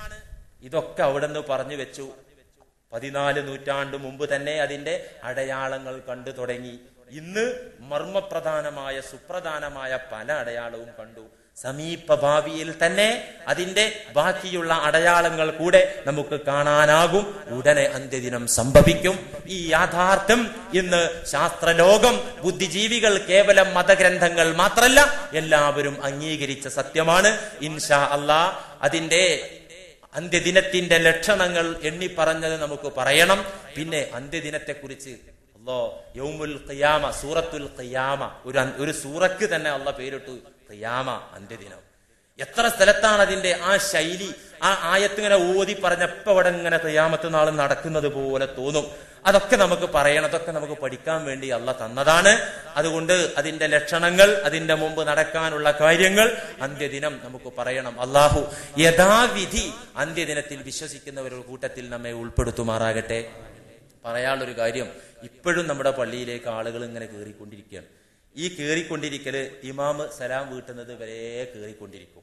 ഇതൊക്കെ അവിടുന്ന് പറഞ്ഞു വെച്ചു പതിനാല് നൂറ്റാണ്ട് മുമ്പ് തന്നെ അതിന്റെ അടയാളങ്ങൾ കണ്ടു തുടങ്ങി ഇന്ന് മർമ്മപ്രധാനമായ സുപ്രധാനമായ പല അടയാളവും കണ്ടു സമീപ ഭാവിയിൽ തന്നെ അതിന്റെ ബാക്കിയുള്ള അടയാളങ്ങൾ കൂടെ നമുക്ക് കാണാനാകും ഉടനെ അന്ത്യദിനം സംഭവിക്കും ഈ യാഥാർത്ഥ്യം ഇന്ന് ശാസ്ത്രലോകം ബുദ്ധിജീവികൾ കേവലം മതഗ്രന്ഥങ്ങൾ മാത്രല്ല എല്ലാവരും അംഗീകരിച്ച സത്യമാണ് ഇൻഷാ അള്ളാ അതിന്റെ അന്ത്യദിനത്തിന്റെ ലക്ഷണങ്ങൾ എണ്ണി പറഞ്ഞത് നമുക്ക് പറയണം പിന്നെ അന്ത്യദിനത്തെ കുറിച്ച് അല്ലോ യൗമുൽ ഖിയാമ സൂറത്തുൽ ഖിയാമ ഒരു അൻ- ഒരു സൂറക്ക് തന്നെ അള്ള പേരിട്ടു ഖിയാമ അന്ത്യദിനം എത്ര സ്ഥലത്താണ് അതിന്റെ ആ ശൈലി ആ ആയത്തിങ്ങനെ ഓതി പറഞ്ഞപ്പോ അവിടെ ഇങ്ങനെ ഖിയാമത്ത് നാൾ നടക്കുന്നത് പോലെ തോന്നും അതൊക്കെ നമുക്ക് പറയണം അതൊക്കെ നമുക്ക് പഠിക്കാൻ വേണ്ടി അല്ല തന്നതാണ് അതുകൊണ്ട് അതിന്റെ ലക്ഷണങ്ങൾ അതിന്റെ മുമ്പ് നടക്കാനുള്ള കാര്യങ്ങൾ അന്ത്യദിനം നമുക്ക് പറയണം അള്ളാഹു യഥാവിധി അന്ത്യദിനത്തിൽ വിശ്വസിക്കുന്നവരുടെ കൂട്ടത്തിൽ നമ്മെ ഉൾപ്പെടുത്തുമാറാകട്ടെ പറയാനുള്ളൊരു കാര്യം ഇപ്പോഴും നമ്മുടെ പള്ളിയിലേക്ക് ആളുകൾ ഇങ്ങനെ കയറിക്കൊണ്ടിരിക്കുകയാണ് ഈ കയറിക്കൊണ്ടിരിക്കല് ഇമാമ് സലാം വീട്ടുന്നത് വരെ കയറിക്കൊണ്ടിരിക്കും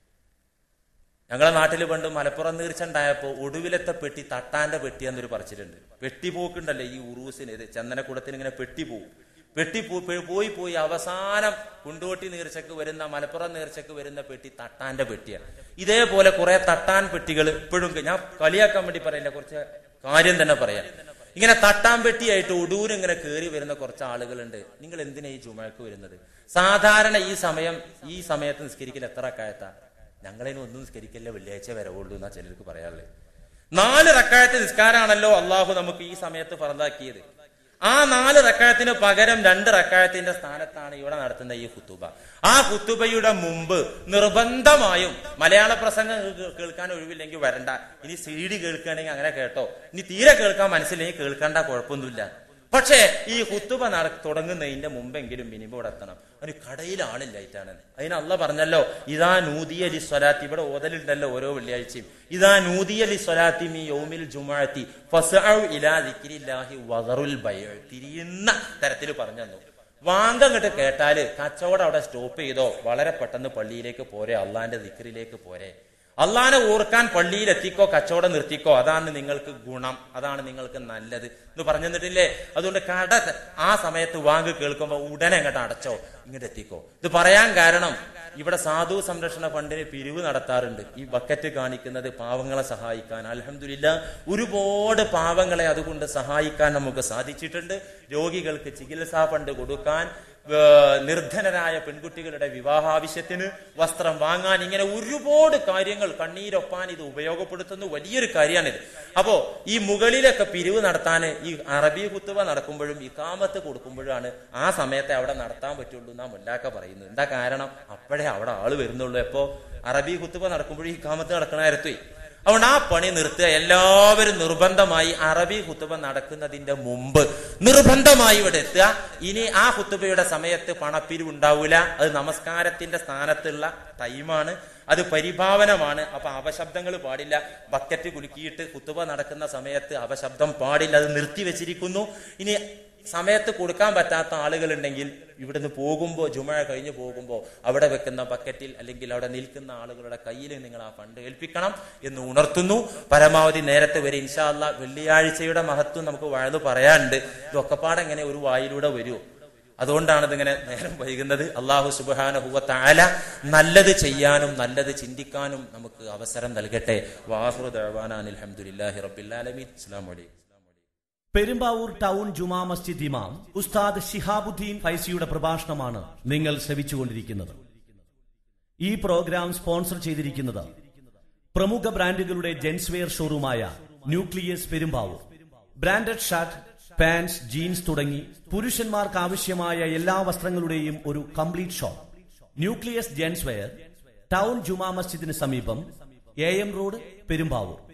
ഞങ്ങളെ നാട്ടിൽ പണ്ട് മലപ്പുറം നീർച്ച ഉണ്ടായപ്പോ ഒടുവിലത്തെ പെട്ടി തട്ടാന്റെ പെട്ടി എന്നൊരു പറച്ചിലുണ്ട് പെട്ടി പോക്കുണ്ടല്ലോ ഈ ഉറൂസിന് ഇത് ചന്ദനക്കുടത്തിന് ഇങ്ങനെ പെട്ടി പോകും പെട്ടി പോ- പെ- പോയി പോയി അവസാനം കുണ്ടോട്ടി നീർച്ചക്ക് വരുന്ന മലപ്പുറം നീർച്ചക്ക് വരുന്ന പെട്ടി തട്ടാന്റെ പെട്ടിയാണ് ഇതേപോലെ കുറെ തട്ടാൻ പെട്ടികൾ ഇപ്പോഴും ഞാൻ കളിയാക്കാൻ വേണ്ടി പറയില്ല കുറച്ച് കാര്യം തന്നെ പറയാം ഇങ്ങനെ തട്ടാൻ പെട്ടിയായിട്ട് ഒടൂര് ഇങ്ങനെ കയറി വരുന്ന കുറച്ച് ആളുകളുണ്ട് നിങ്ങൾ എന്തിനാ ഈ ജുമഴക്ക് വരുന്നത് സാധാരണ ഈ സമയം ഈ സമയത്ത് നിസ്കരിക്കൽ എത്ര കായത്താ ഞങ്ങളതിന് ഒന്നും നിസ്കരിക്കല്ല വെള്ളിയാഴ്ച വരവുള്ളൂ എന്നാ ചിലർക്ക് പറയാറുള്ളത് നാല് റക്കായത്ത് നിസ്കാരാണല്ലോ അള്ളാഹു നമുക്ക് ഈ സമയത്ത് ഫറന്താക്കിയത് ആ നാല് റക്കായത്തിന് പകരം രണ്ട് റക്കായത്തിന്റെ സ്ഥാനത്താണ് ഇവിടെ നടത്തുന്ന ഈ കുത്തുബ ആ കുത്തുബയുടെ മുമ്പ് നിർബന്ധമായും മലയാള പ്രസംഗം കേ- കേൾക്കാൻ ഒഴിവില്ലെങ്കിൽ വരണ്ട ഇനി സി ഡി കേൾക്കുകയാണെങ്കിൽ അങ്ങനെ കേട്ടോ ഇനി തീരെ കേൾക്കാൻ മനസ്സില്ലെങ്കിൽ കേൾക്കേണ്ട കുഴപ്പമൊന്നുമില്ല പക്ഷേ ഈ കുത്തുബ നട തുടങ്ങുന്നതിന്റെ മുമ്പെങ്കിലും മിനിമം ഇവിടെ എത്തണം ഒരു കടയിൽ ആളില്ലായിട്ടാണ് അതിന് അല്ല പറഞ്ഞല്ലോ ഇതാ നൂതിയ ലി സ്വലാത്തി ഇവിടെ ഓതലുണ്ടല്ലോ ഓരോ വെള്ളിയാഴ്ചയും ഇതാ നൂതിയ ലി സ്വലാത്തി മീ യൗമിൽ ജുമാഅത്തി ഫസ്ഔ ഇലാ ദിക്രില്ലാഹി വദറുൽ ബൈഅ തിരിയുന്ന തരത്തിൽ പറഞ്ഞു തന്നു വാങ്കങ്ങട്ട് കേട്ടാല് കച്ചവടം അവിടെ സ്റ്റോപ്പ് ചെയ്തോ വളരെ പെട്ടെന്ന് പള്ളിയിലേക്ക് പോരെ അള്ളാന്റെ ദിക്റിലേക്ക് പോരെ അള്ളാനെ ഓർക്കാൻ പള്ളിയിൽ എത്തിക്കോ കച്ചവടം നിർത്തിക്കോ അതാണ് നിങ്ങൾക്ക് ഗുണം അതാണ് നിങ്ങൾക്ക് നല്ലത് എന്ന് പറഞ്ഞു തന്നിട്ടില്ലേ അതുകൊണ്ട് കട ആ സമയത്ത് വാങ്ക് കേൾക്കുമ്പോൾ ഉടനെ അങ്ങോട്ട് അടച്ചോ ഇങ്ങോട്ട് എത്തിക്കോ ഇത് പറയാൻ കാരണം ഇവിടെ സാധു സംരക്ഷണ ഫണ്ടിന് പിരിവ് നടത്താറുണ്ട് ഈ ബക്കറ്റ് കാണിക്കുന്നത് പാവങ്ങളെ സഹായിക്കാൻ അലഹമില്ല ഒരുപാട് പാവങ്ങളെ അതുകൊണ്ട് സഹായിക്കാൻ നമുക്ക് സാധിച്ചിട്ടുണ്ട് രോഗികൾക്ക് ചികിത്സാ ഫണ്ട് കൊടുക്കാൻ ഏർ നിർധനരായ പെൺകുട്ടികളുടെ വിവാഹാവശ്യത്തിന് വസ്ത്രം വാങ്ങാൻ ഇങ്ങനെ ഒരുപാട് കാര്യങ്ങൾ കണ്ണീരൊപ്പാൻ ഇത് ഉപയോഗപ്പെടുത്തുന്ന വലിയൊരു കാര്യമാണിത് അപ്പോ ഈ മുകളിലൊക്കെ പിരിവ് നടത്താൻ ഈ അറബി കുത്തുവ നടക്കുമ്പോഴും ഈ കാമത്ത് കൊടുക്കുമ്പോഴാണ് ആ സമയത്തെ അവിടെ നടത്താൻ പറ്റുള്ളൂ എന്നാ മുല്ലാക്ക പറയുന്നത് എന്താ കാരണം അപ്പോഴേ അവിടെ ആള് വരുന്നുള്ളൂ എപ്പോ അറബി കുത്തുവ നടക്കുമ്പോഴും ഈ കാമത്ത് നടക്കണ നേരത്തെ അതുകൊണ്ട് ആ പണി നിർത്തുക എല്ലാവരും നിർബന്ധമായി അറബി കുത്തുബ നടക്കുന്നതിന്റെ മുമ്പ് നിർബന്ധമായി ഇവിടെ എത്തുക ഇനി ആ കുത്തുബയുടെ സമയത്ത് പണപ്പിരിവ് ഉണ്ടാവൂല അത് നമസ്കാരത്തിന്റെ സ്ഥാനത്തുള്ള ടൈമാണ് അത് പരിഭാവനമാണ് അപ്പൊ അപശബ്ദങ്ങൾ പാടില്ല ബക്കറ്റ് കുലുക്കിയിട്ട് കുത്തുബ നടക്കുന്ന സമയത്ത് അപശബ്ദം പാടില്ല അത് നിർത്തി വെച്ചിരിക്കുന്നു ഇനി സമയത്ത് കൊടുക്കാൻ പറ്റാത്ത ആളുകളുണ്ടെങ്കിൽ ഇവിടുന്ന് പോകുമ്പോൾ ജുമഴ കഴിഞ്ഞ് പോകുമ്പോൾ അവിടെ വെക്കുന്ന ബക്കറ്റിൽ അല്ലെങ്കിൽ അവിടെ നിൽക്കുന്ന ആളുകളുടെ കയ്യിൽ നിങ്ങൾ ആ ഫണ്ട് ഏൽപ്പിക്കണം എന്ന് ഉണർത്തുന്നു പരമാവധി നേരത്തെ വരെ ഇൻഷാല്ല വെള്ളിയാഴ്ചയുടെ മഹത്വം നമുക്ക് വഴുതു പറയാനുണ്ട് ഇതൊക്കെപ്പാടെ എങ്ങനെ ഒരു വായിലൂടെ വരുമോ അതുകൊണ്ടാണ് ഇതിങ്ങനെ നേരം വൈകുന്നത് അള്ളാഹു സുബാനുഭവത്താല നല്ലത് ചെയ്യാനും നല്ലത് ചിന്തിക്കാനും നമുക്ക് അവസരം നൽകട്ടെ വാഹുർ ദവാനാൻ അലഹമുല്ലാഹി റബിൻ അസ്സാം വലൈക്കും പെരുമ്പാവൂർ ടൗൺ ജുമാ മസ്ജിദ് ഇമാം ഉസ്താദ് ഷിഹാബുദ്ദീൻ ഫൈസിയുടെ പ്രഭാഷണമാണ് നിങ്ങൾ ശ്രവിച്ചുകൊണ്ടിരിക്കുന്നത് ഈ പ്രോഗ്രാം സ്പോൺസർ ചെയ്തിരിക്കുന്നത് പ്രമുഖ ബ്രാൻഡുകളുടെ ജെൻസ്വെയർ ഷോറൂമായ Nucleus Perumbavoor branded shirt pants jeans തുടങ്ങി പുരുഷന്മാർക്ക് ആവശ്യമായ എല്ലാ വസ്ത്രങ്ങളുടെയും ഒരു complete shop Nucleus gents wear town ജുമാ മസ്ജിദിന് സമീപം എ എം റോഡ് പെരുമ്പാവൂർ